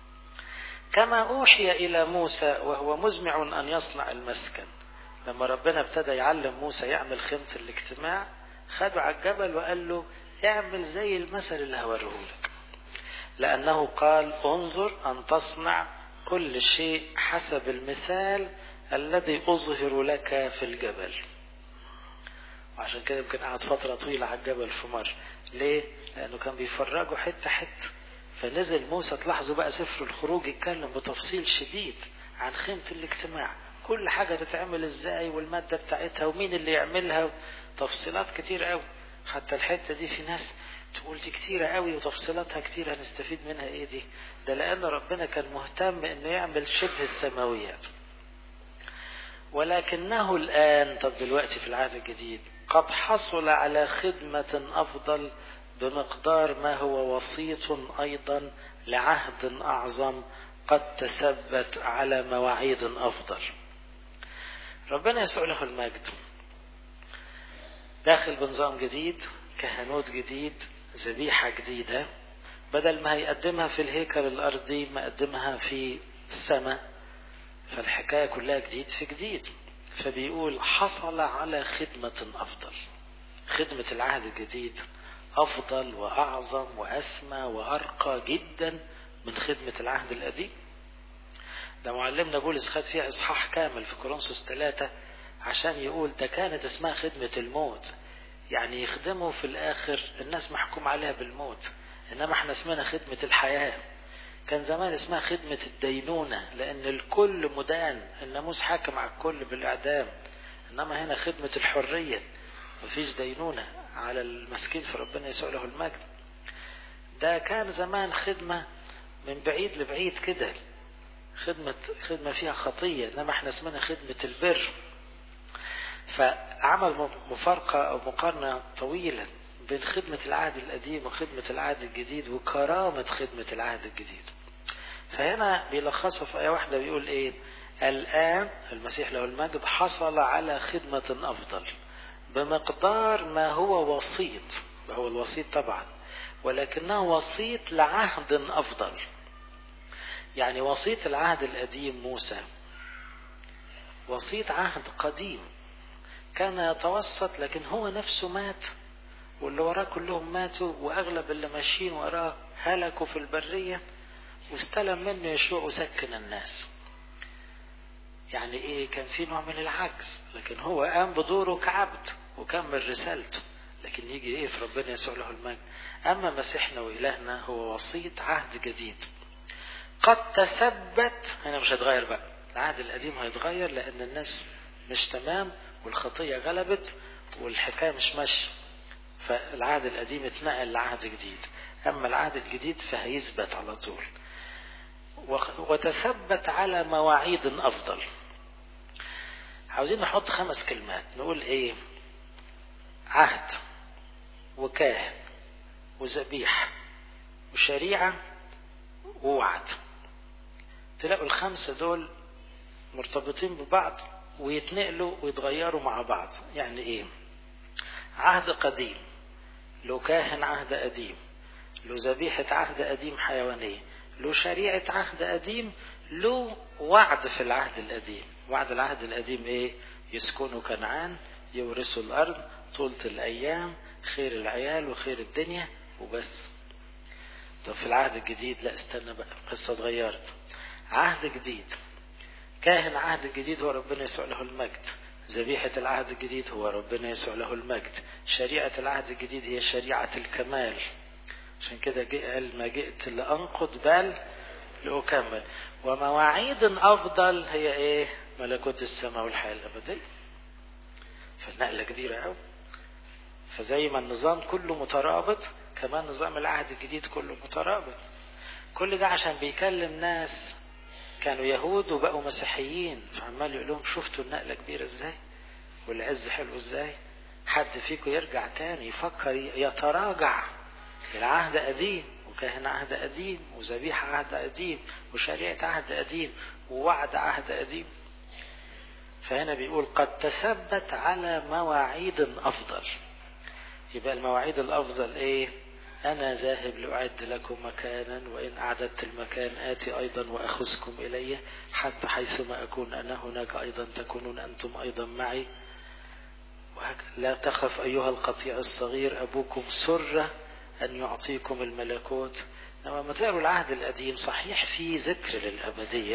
كما أوحي إلى موسى وهو مزمع أن يصنع المسكن لما ربنا ابتدى يعلم موسى يعمل خيمة الاجتماع خده على الجبل وقال له اعمل زي المثل اللي هوريه لك لأنه قال انظر أن تصنع كل شيء حسب المثال الذي أظهر لك في الجبل وعشان كده يمكن قعد فترة طويلة على الجبل في مرة ليه؟ لأنه كان بيفرجوا حتة حتة فنزل موسى تلاحظوا بقى سفر الخروج يتكلم بتفصيل شديد عن خيمة الاجتماع كل حاجة تتعمل ازاي والمادة بتاعتها ومين اللي يعملها تفصيلات كتير قوي حتى الحتة دي في ناس تقول دي كتيرة قوي وتفصيلاتها كتير هنستفيد منها ايه دي ده لأن ربنا كان مهتم انه يعمل شبه السماويات ولكنه الآن طب دلوقتي في العهد الجديد قد حصل على خدمة أفضل بمقدار ما هو وسيط أيضا لعهد أعظم قد تثبت على مواعيد أفضل ربنا يسوع له المجد داخل بنظام جديد كهنوت جديد ذبيحة جديدة بدل ما هيقدمها في الهيكل الأرضي ما قدمها في السماء فالحكاية كلها جديد في جديد فبيقول حصل على خدمة أفضل خدمة العهد الجديد أفضل وأعظم وأسمى وأرقى جدا من خدمة العهد القديم ده معلمنا بولس خد فيها إصحاح كامل في كورنثوس ثلاثة عشان يقول ده كانت اسمها خدمة الموت يعني يخدموا في الآخر الناس محكوم عليها بالموت إنما احنا اسمنا خدمة الحياة كان زمان اسمها خدمة الدينونة لأن الكل مدان الناموس حاكم على الكل بالإعدام إنما هنا خدمة الحرية مفيش دينونة على المسكين في ربنا يسوع له المجد ده كان زمان خدمة من بعيد لبعيد كده خدمة خدمة فيها خطية إنما احنا اسمنا خدمة البر فعمل مفارقة أو مقارنة طويلة بين خدمة العهد القديم وخدمة العهد الجديد وكرامة خدمة العهد الجديد فهنا بيلخصه في آية واحدة بيقول إيه الآن المسيح له المجد حصل على خدمة أفضل بمقدار ما هو وسيط هو الوسيط طبعا ولكنه وسيط لعهد أفضل يعني وسيط العهد القديم موسى وسيط عهد قديم كان يتوسط لكن هو نفسه مات واللي وراه كلهم ماتوا واغلب اللي ماشيين وراه هلكوا في البريه واستلم منه يشوع وسكن الناس يعني ايه كان في نوع من العجز لكن هو قام بدوره كعبد وكمل رسالته لكن يجي ايه في ربنا يسوع له المجد اما مسيحنا والهنا هو وسيط عهد جديد قد تثبت هنا مش هيتغير بقى العهد القديم هيتغير لان الناس مش تمام والخطيه غلبت والحكايه مش ماشيه فالعهد القديم اتنقل لعهد جديد اما العهد الجديد فهيثبت على طول وتثبت على مواعيد افضل عاوزين نحط خمس كلمات نقول ايه عهد وكاهن وذبيحة وشريعة ووعد تلاقوا الخمسة دول مرتبطين ببعض ويتنقلوا ويتغيروا مع بعض يعني ايه عهد قديم له كاهن عهد قديم له ذبيحة عهد قديم حيوانية له شريعة عهد قديم له وعد في العهد القديم وعد العهد القديم ايه يسكنوا كنعان يورثوا الارض طولة الايام خير العيال وخير الدنيا وبس طب في العهد الجديد لا استنى بقى القصة اتغيرت عهد جديد كاهن عهد الجديد هو ربنا يسوع له المجد ذبيحة العهد الجديد هو ربنا يسوع له المجد شريعة العهد الجديد هي شريعة الكمال عشان كده قال ما جئت لأنقض بل لأكمل ومواعيد أفضل هي إيه ملكوت السماء والحياة الأبدية فالنقلة كبيرة أوي فزي ما النظام كله مترابط كمان نظام العهد الجديد كله مترابط كل ده عشان بيكلم ناس كانوا يهود وبقوا مسيحيين فعمال يقول لهم شفتوا النقلة كبيرة ازاي والعز حلو ازاي حد فيكم يرجع تاني يفكر يتراجع العهد قديم وكاهن عهد قديم وذبيحة عهد قديم وشريعة عهد قديم ووعد عهد قديم فهنا بيقول قد تثبت على مواعيد أفضل يبقى المواعيد الأفضل إيه أنا ذاهب لأعد لكم مكانا وإن أعددت المكان آتي أيضا وأخذكم إلي حتى حيثما أكون أنا هناك أيضا تكونون أنتم أيضا معي لا تخف أيها القطيع الصغير أبوكم سر أن يعطيكم الملكوت لما تقروا العهد القديم صحيح في ذكر للأبدية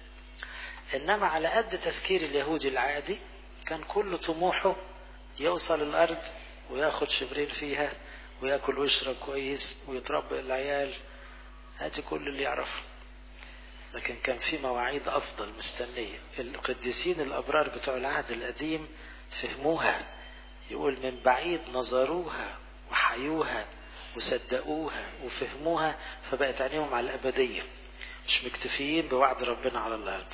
إنما على قد تفكير اليهودي العادي كان كل طموحه يوصل الأرض وياخد شبرين فيها وياكل ويشرب كويس ويتربى العيال هاتي كل اللي يعرفه لكن كان في مواعيد أفضل مستنية القديسين الأبرار بتوع العهد القديم فهموها يقول من بعيد نظروها وحيوها وصدقوها وفهموها فبقت عينيهم على الأبدية مش مكتفيين بوعد ربنا على الأرض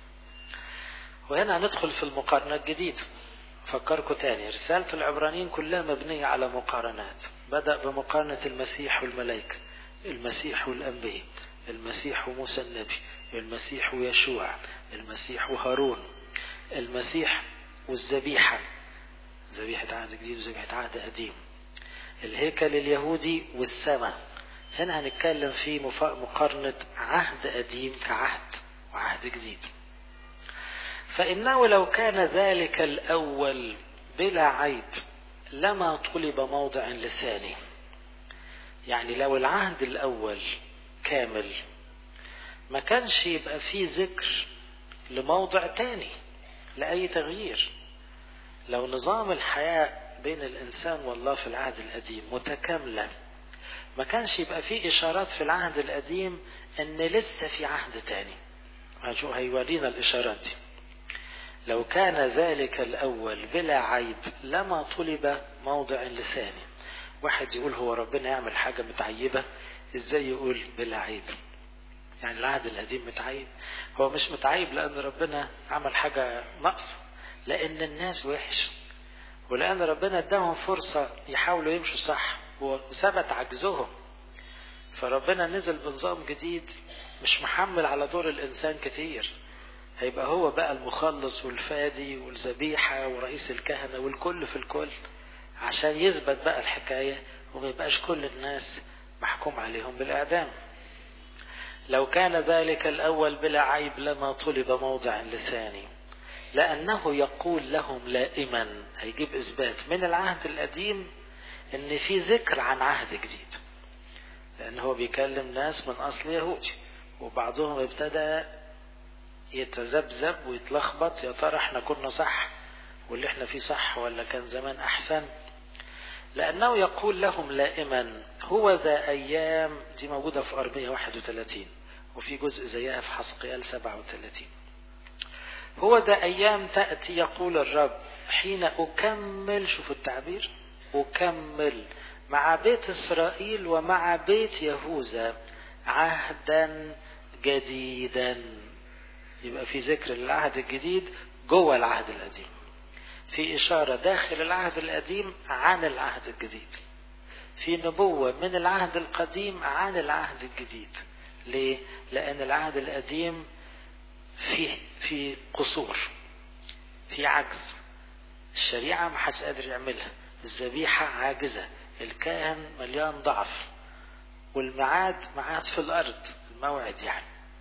وهنا هندخل في المقارنة الجديدة فكركم تاني رسالة العبرانيين كلها مبنية على مقارنات بدأ بمقارنة المسيح والملائكة المسيح والأنبياء المسيح وموسى النبي المسيح ويشوع المسيح وهارون المسيح والذبيحة ذبيحة عهد جديد وذبيحة عهد قديم الهيكل اليهودي والسماء هنا هنتكلم في مقارنة عهد قديم كعهد وعهد جديد فإنه لو كان ذلك الأول بلا عيب لما طلب موضع للثاني يعني لو العهد الأول كامل ما كانش يبقى فيه ذكر لموضع تاني لأي تغيير لو نظام الحياة بين الإنسان والله في العهد القديم متكاملة ما كانش يبقى فيه إشارات في العهد القديم إن لسه في عهد تاني هنشوف هيورينا الإشارات دي لو كان ذلك الأول بلا عيب لما طلب موضع لثاني واحد يقول هو ربنا يعمل حاجة متعيبة ازاي يقول بلا عيب يعني العهد القديم متعيب هو مش متعيب لأن ربنا عمل حاجة نقص لأن الناس وحش ولأن ربنا اداهم فرصة يحاولوا يمشوا صح وثبت عجزهم فربنا نزل بنظام جديد مش محمل على دور الإنسان كتير هيبقى هو بقى المخلص والفادي والذبيحة ورئيس الكهنة والكل في الكل عشان يثبت بقى الحكاية وما يبقاش كل الناس محكوم عليهم بالإعدام لو كان ذلك الأول بلا عيب لما طلب موضع لثاني لأنه يقول لهم لائما هيجيب إثبات من العهد القديم إن في ذكر عن عهد جديد لأن هو بيكلم ناس من أصل يهودي وبعضهم ابتدى يتذبذب ويتلخبط يا ترى احنا كنا صح واللي احنا فيه صح ولا كان زمان أحسن لأنه يقول لهم لائما هو ذا أيام دي موجودة في أرمية 31 وفي جزء زيها في حسقيال 37 هو ذا أيام تأتي يقول الرب حين أكمل شوفوا التعبير أكمل مع بيت إسرائيل ومع بيت يهوذا عهدا جديدا يبقى في ذكر للعهد الجديد جوه العهد القديم في إشارة داخل العهد القديم عن العهد الجديد في نبوة من العهد القديم عن العهد الجديد ليه؟ لأن العهد القديم فيه في قصور في عجز الشريعة ما حدش قادر يعملها الذبيحة عاجزة الكاهن مليان ضعف والميعاد ميعاد في الأرض الموعد يعني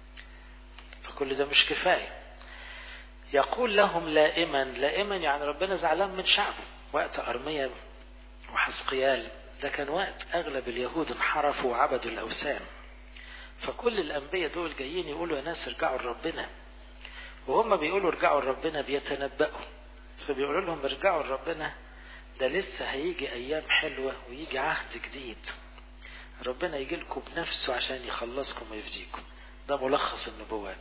فكل ده مش كفاية يقول لهم لائما لائما يعني ربنا زعلان من شعبه وقت أرميا وحسقيال ده كان وقت أغلب اليهود انحرفوا وعبدوا الأوثان فكل الأنبياء دول جايين يقولوا يا ناس ارجعوا لربنا وهم بيقولوا ارجعوا لربنا بيتنبأوا فبيقولوا لهم ارجعوا لربنا ده لسه هيجي أيام حلوة ويجي عهد جديد ربنا يجي لكم بنفسه عشان يخلصكم ويفديكم ده ملخص النبوات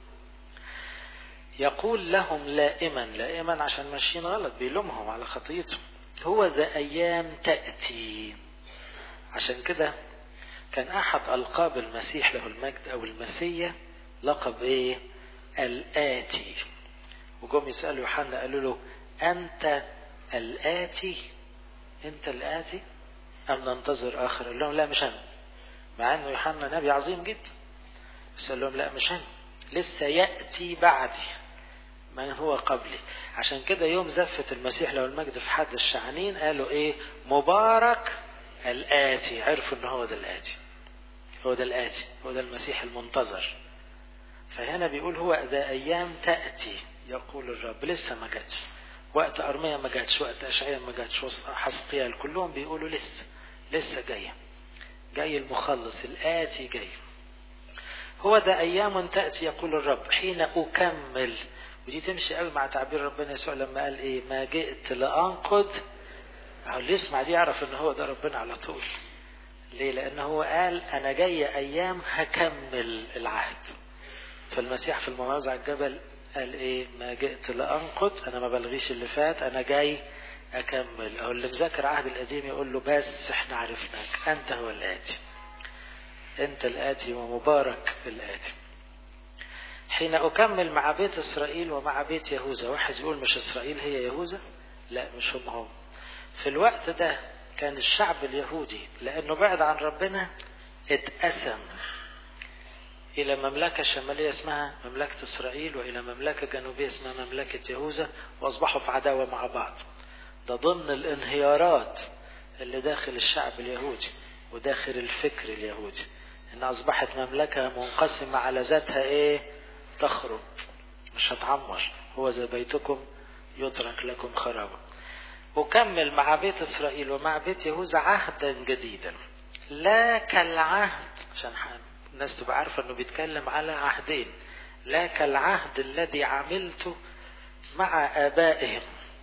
يقول لهم لائما لائما عشان ماشيين غلط بيلومهم على خطيتهم هو ذا أيام تأتي عشان كده كان أحد ألقاب المسيح له المجد أو المسيا لقب إيه؟ الآتي وجم يسألوا يوحنا قالوا له أنت الآتي أنت الآتي أم ننتظر آخر قال لهم لا مش أنا مع أنه يوحنا نبي عظيم جدا بس قال لهم لا مش أنا لسه يأتي بعدي من هو قبلي عشان كده يوم زفة المسيح له المجد في حد الشعنين قالوا ايه مبارك الآتي عرفوا ان هو ده الآتي هو ده الآتي هو ده المسيح المنتظر فهنا بيقول هو ذا أيام تأتي يقول الرب لسه ما جاتش وقت أرميا ما جاتش وقت أشعيا ما جاتش حسقيال كلهم بيقولوا لسه لسه جاية جاي المخلص الآتي جاي هو ده أيام تأتي يقول الرب حين أكمل ودي تمشي قوي مع تعبير ربنا يسوع لما قال ايه ما جئت لانقض أو اللي يسمع دي يعرف ان هو ده ربنا على طول ليه لان هو قال انا جاي ايام هكمل العهد فالمسيح في الموعظة على الجبل قال ايه ما جئت لانقض انا ما بلغيش اللي فات انا جاي اكمل او اللي مذاكر عهد القديم يقول له بس احنا عرفناك انت هو الاتي انت الاتي ومبارك الاتي حين أكمل مع بيت إسرائيل ومع بيت يهوذا واحد يقول مش إسرائيل هي يهوذا لا مش هم هم في الوقت ده كان الشعب اليهودي لأنه بعد عن ربنا اتقسم إلى مملكة شمالية اسمها مملكة إسرائيل وإلى مملكة جنوبية اسمها مملكة يهوذا وأصبحوا في عداوة مع بعض ده ضمن الانهيارات اللي داخل الشعب اليهودي وداخل الفكر اليهودي إن أصبحت مملكة منقسمة على ذاتها إيه تخرب مش هتعمر هو زي بيتكم يترك لكم خرابا أكمل مع بيت إسرائيل ومع بيت يهوذا عهدا جديدا لا كالعهد عشان الناس تبقى عارفة أنه بيتكلم على عهدين لا كالعهد الذي عملته مع آبائهم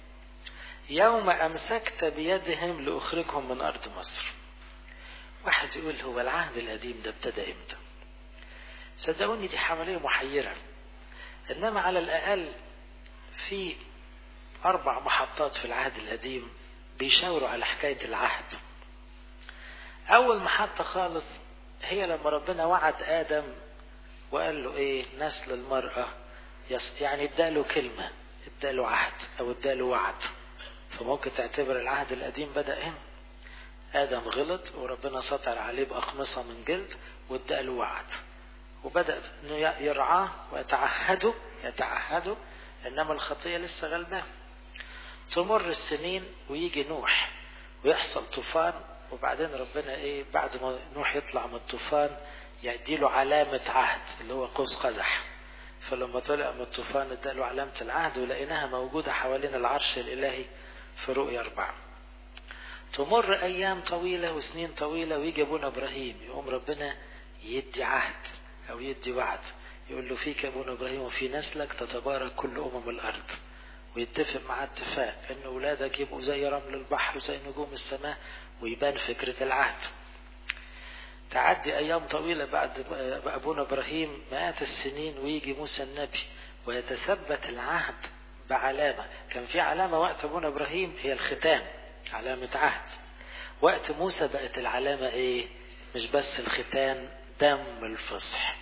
يوم أمسكت بيدهم لأخرجهم من أرض مصر واحد يقول هو العهد القديم ده ابتدى امتى صدقوني دي حملية محيرة إنما على الأقل في أربع محطات في العهد القديم بيشاوروا على حكاية العهد أول محطة خالص هي لما ربنا وعد آدم وقال له إيه نسل المرأة يعني اداله كلمة اداله عهد أو اداله وعد فممكن تعتبر العهد القديم بدأ هنا آدم غلط وربنا سطر عليه بأقمصة من جلد واداله وعد وبدأ انه يرعاه ويتعهده يتعهده انما الخطية لسه غلباه تمر السنين ويجي نوح ويحصل طوفان وبعدين ربنا ايه بعد ما نوح يطلع من الطوفان يديله علامة عهد اللي هو قوس قزح فلما طلع من الطوفان اداله علامة العهد ولقيناها موجودة حوالين العرش الإلهي في رؤيا أربعة تمر أيام طويلة وسنين طويلة ويجي أبونا إبراهيم يقوم ربنا يدي عهد أو يدي وعد يقول له فيك أبونا إبراهيم وفي نسلك تتبارك كل أمم الأرض ويتفق مع اتفاق ان اولادك يبقوا زي رمل البحر وزي نجوم السماء ويبان فكرة العهد تعدي ايام طويلة بعد ابونا ابراهيم مئات السنين ويجي موسى النبي ويتثبت العهد بعلامة كان في علامة وقت ابونا ابراهيم هي الختام علامة عهد وقت موسى بقت العلامة ايه مش بس الختان دم الفصح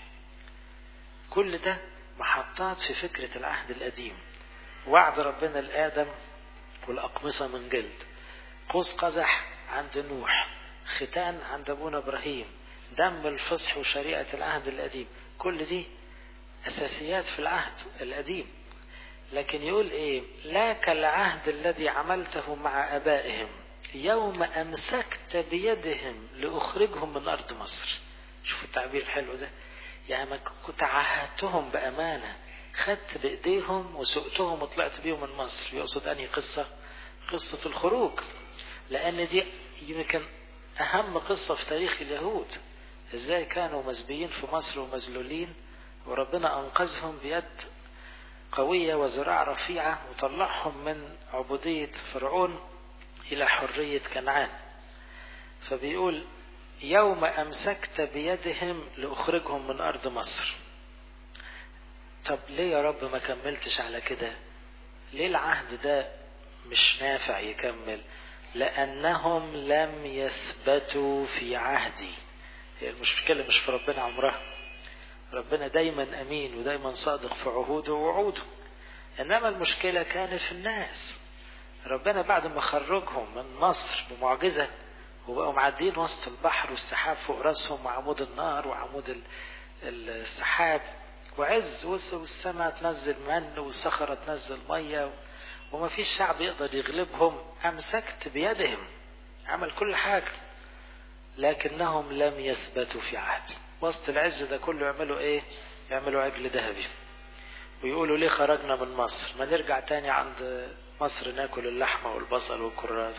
كل ده محطات في فكرة العهد القديم وعد ربنا لآدم والأقمصة من جلد قوس قزح عند نوح ختان عند أبونا إبراهيم دم الفصح وشريعة العهد القديم كل دي أساسيات في العهد القديم لكن يقول إيه لا كالعهد الذي عملته مع أبائهم يوم أمسكت بيدهم لأخرجهم من أرض مصر شوفوا التعبير الحلو ده يعني كنت عاهدتهم بأمانة خدت بإيديهم وسقتهم وطلعت بيهم من مصر يقصد أنهي قصة قصة الخروج لأن دي يمكن أهم قصة في تاريخ اليهود إزاي كانوا مسبيين في مصر ومذلولين وربنا أنقذهم بيد قوية وذراع رفيعة وطلعهم من عبودية فرعون إلى حرية كنعان فبيقول يوم أمسكت بيدهم لأخرجهم من أرض مصر طب ليه يا رب ما كملتش على كده ليه العهد ده مش نافع يكمل لأنهم لم يثبتوا في عهدي هي المشكلة مش في ربنا عمرها ربنا دايما أمين ودايما صادق في عهوده ووعوده إنما المشكلة كانت في الناس ربنا بعد ما خرجهم من مصر بمعجزة وبقوا معديين وسط البحر والسحاب فوق راسهم وعمود النار وعمود السحاب وعز والسماء تنزل من والصخرة تنزل مية وما فيش شعب يقدر يغلبهم أمسكت بيدهم عمل كل حاجة لكنهم لم يثبتوا في عهد وسط العز ده كله يعملوا ايه يعملوا عجل ذهبي ويقولوا ليه خرجنا من مصر ما نرجع تاني عند مصر ناكل اللحمة والبصل والكرات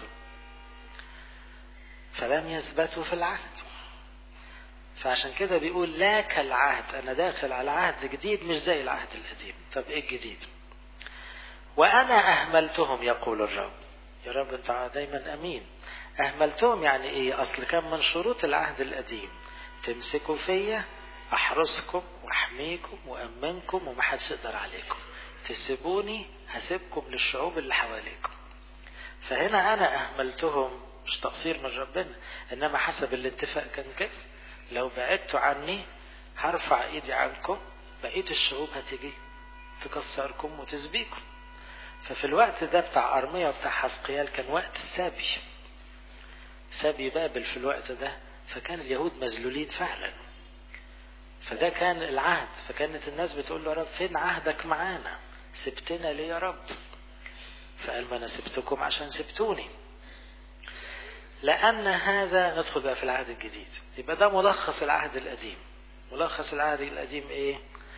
فلم يثبتوا في العهد فعشان كده بيقول لا كالعهد انا داخل على عهد جديد مش زي العهد القديم طب ايه الجديد وانا اهملتهم يقول الرب يا رب انت دايما امين اهملتهم يعني ايه اصل كان من شروط العهد القديم تمسكوا فيا احرسكم واحميكم وامنكم ومحدش يقدر عليكم تسيبوني هسيبكم للشعوب اللي حواليكم فهنا انا اهملتهم مش تقصير من ربنا انما حسب الاتفاق كان كده لو بعدتوا عني هرفع ايدي عنكم بقية الشعوب هتيجي تكسركم وتسبيكم ففي الوقت ده بتاع أرمية وبتاع حسقيال كان وقت السبي سبي بابل في الوقت ده فكان اليهود مذلولين فعلا فده كان العهد فكانت الناس بتقول له يا رب فين عهدك معانا سبتنا ليه يا رب فقال ما انا سبتكم عشان سبتوني لأن هذا ندخل بقى في العهد الجديد يبقى ده ملخص العهد القديم ملخص العهد القديم ايه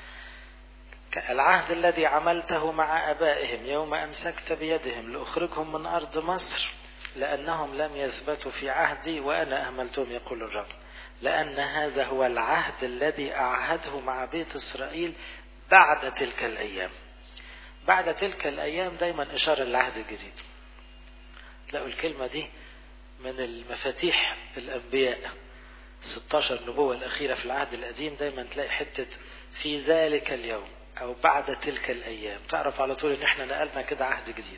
العهد الذي عملته مع أبائهم يوم أمسكت بيدهم لأخرجهم من أرض مصر لأنهم لم يثبتوا في عهدي وأنا أهملتهم يقول الرب لأن هذا هو العهد الذي أعهده مع بيت إسرائيل بعد تلك الأيام بعد تلك الأيام دايما إشارة للعهد الجديد تلاقوا الكلمة دي من المفاتيح الأنبياء 16 نبوة الأخيرة في العهد القديم دايما تلاقي حتة في ذلك اليوم أو بعد تلك الأيام تعرف على طول إن إحنا نقلنا كده عهد جديد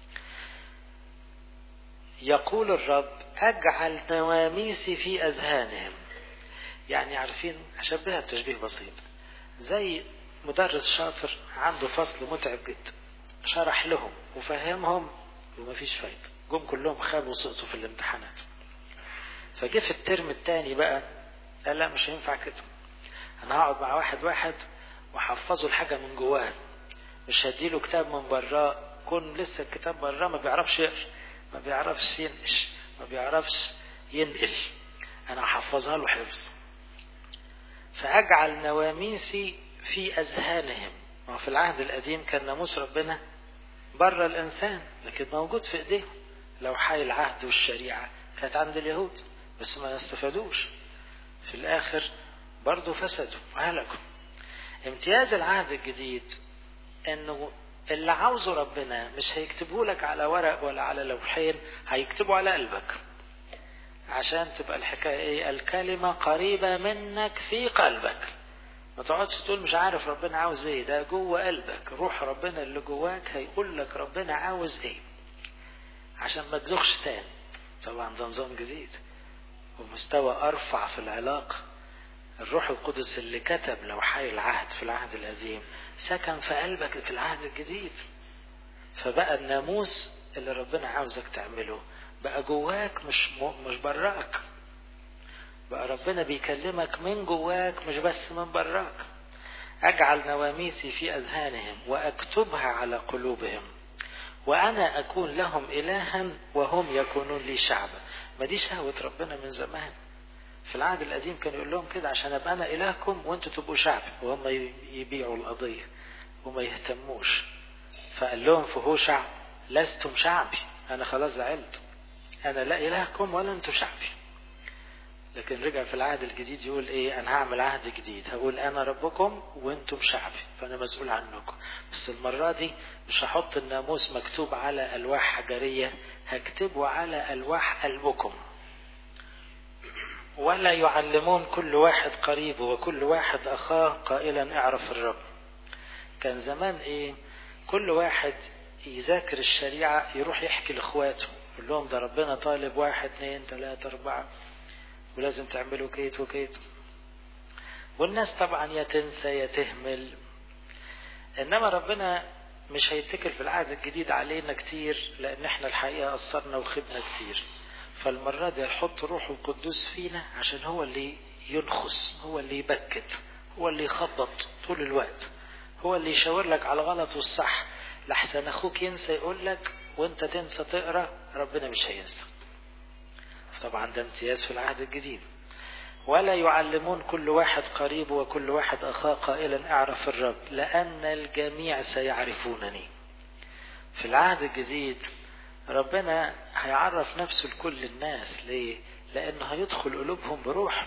يقول الرب أجعل نواميسي في أذهانهم يعني عارفين أشبهها بتشبيه بسيط زي مدرس شاطر عنده فصل متعب جدا شرح لهم وفهمهم ومفيش فايدة جم كلهم خابوا وسقطوا في الامتحانات فجه في الترم الثاني بقى قال لا مش هينفع كده انا هقعد مع واحد واحد وحفظه الحاجة من جواه مش هديله كتاب من براه كون لسه الكتاب براه ما بيعرفش يقرا ما بيعرفش ينقش ما بيعرفش ينقل انا هحفظها له حفظ فاجعل نواميسي في اذهانهم ما في العهد القديم كان ناموس ربنا بره الانسان لكن موجود في ايديهم لو حي العهد والشريعه كانت عند اليهود بس ما استفادوش في الاخر برضه فسدوا وهلكوا امتياز العهد الجديد انه اللي عاوزه ربنا مش هيكتبه لك على ورق ولا على لوحين هيكتبه على قلبك عشان تبقى الحكاية ايه الكلمة قريبة منك في قلبك ما تقعدش تقول مش عارف ربنا عاوز ايه ده جوه قلبك روح ربنا اللي جواك هيقول لك ربنا عاوز ايه عشان ما تزخش تاني طبعا ده نظام جديد ومستوى ارفع في العلاقه الروح القدس اللي كتب لوحي العهد في العهد القديم سكن في قلبك في العهد الجديد فبقى الناموس اللي ربنا عاوزك تعمله بقى جواك مش مش براك بقى ربنا بيكلمك من جواك مش بس من براك اجعل نواميسي في اذهانهم واكتبها على قلوبهم وانا اكون لهم الها وهم يكونون لي شعبا ما دي شهوه ربنا من زمان في العهد القديم كان يقول لهم كده عشان ابقى انا الهكم وانتوا تبقوا شعب وهم يبيعوا القضيه وما يهتموش فقال لهم في هوشع لستم شعبي انا خلاص زعلت انا لا الهكم ولا انتم شعبي لكن رجع في العهد الجديد يقول ايه انا هعمل عهد جديد هقول انا ربكم وانتم شعبي فانا مسؤول عنكم بس المره دي مش هحط الناموس مكتوب على الواح حجريه هكتبه على الواح قلبكم ولا يعلمون كل واحد قريبه وكل واحد اخاه قائلا اعرف الرب كان زمان ايه كل واحد يذاكر الشريعة يروح يحكي لاخواته يقول لهم ده ربنا طالب واحد اثنين ثلاثة أربعة ولازم تعملوا كيت وكيت والناس طبعا يا تنسى يا تهمل انما ربنا مش هيتكل في العهد الجديد علينا كتير لان احنا الحقيقة قصرنا وخدنا كتير فالمرة دي هيحط روح القدوس فينا عشان هو اللي ينخس هو اللي يبكت هو اللي يخبط طول الوقت هو اللي يشاور لك على الغلط والصح لحسن اخوك ينسى يقول لك وانت تنسى تقرا ربنا مش هينسى طبعا ده امتياز في العهد الجديد ولا يعلمون كل واحد قريب وكل واحد اخاه قائلا اعرف الرب لان الجميع سيعرفونني في العهد الجديد ربنا هيعرف نفسه لكل الناس ليه لانه هيدخل قلوبهم بروح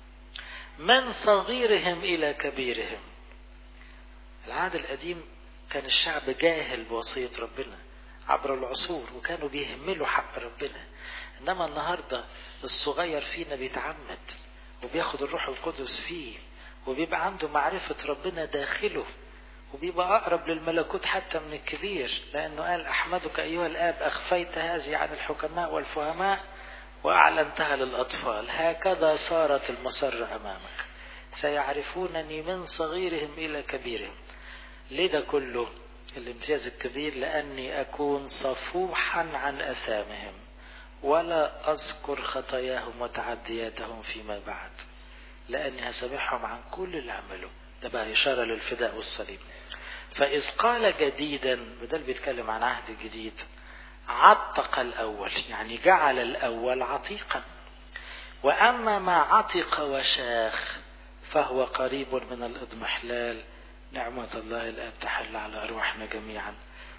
من صغيرهم الى كبيرهم العهد القديم كان الشعب جاهل بوصية ربنا عبر العصور وكانوا بيهملوا حق ربنا انما النهاردة الصغير فينا بيتعمد وبياخد الروح القدس فيه وبيبقى عنده معرفة ربنا داخله وبيبقى أقرب للملكوت حتى من الكبير لأنه قال أحمدك أيها الآب أخفيت هذه عن الحكماء والفهماء وأعلنتها للأطفال هكذا صارت المسرة أمامك سيعرفونني من صغيرهم إلى كبيرهم ليه ده كله الامتياز الكبير لأني أكون صفوحا عن أثامهم ولا أذكر خطاياهم وتعدياتهم فيما بعد لأني هسامحهم عن كل اللي عملوه ده بقى إشارة للفداء والصليب فإذ قال جديدا بدل بيتكلم عن عهد جديد عتق الأول يعني جعل الأول عتيقا وأما ما عتق وشاخ فهو قريب من الإضمحلال نعمة الله الآب تحل على أرواحنا جميعا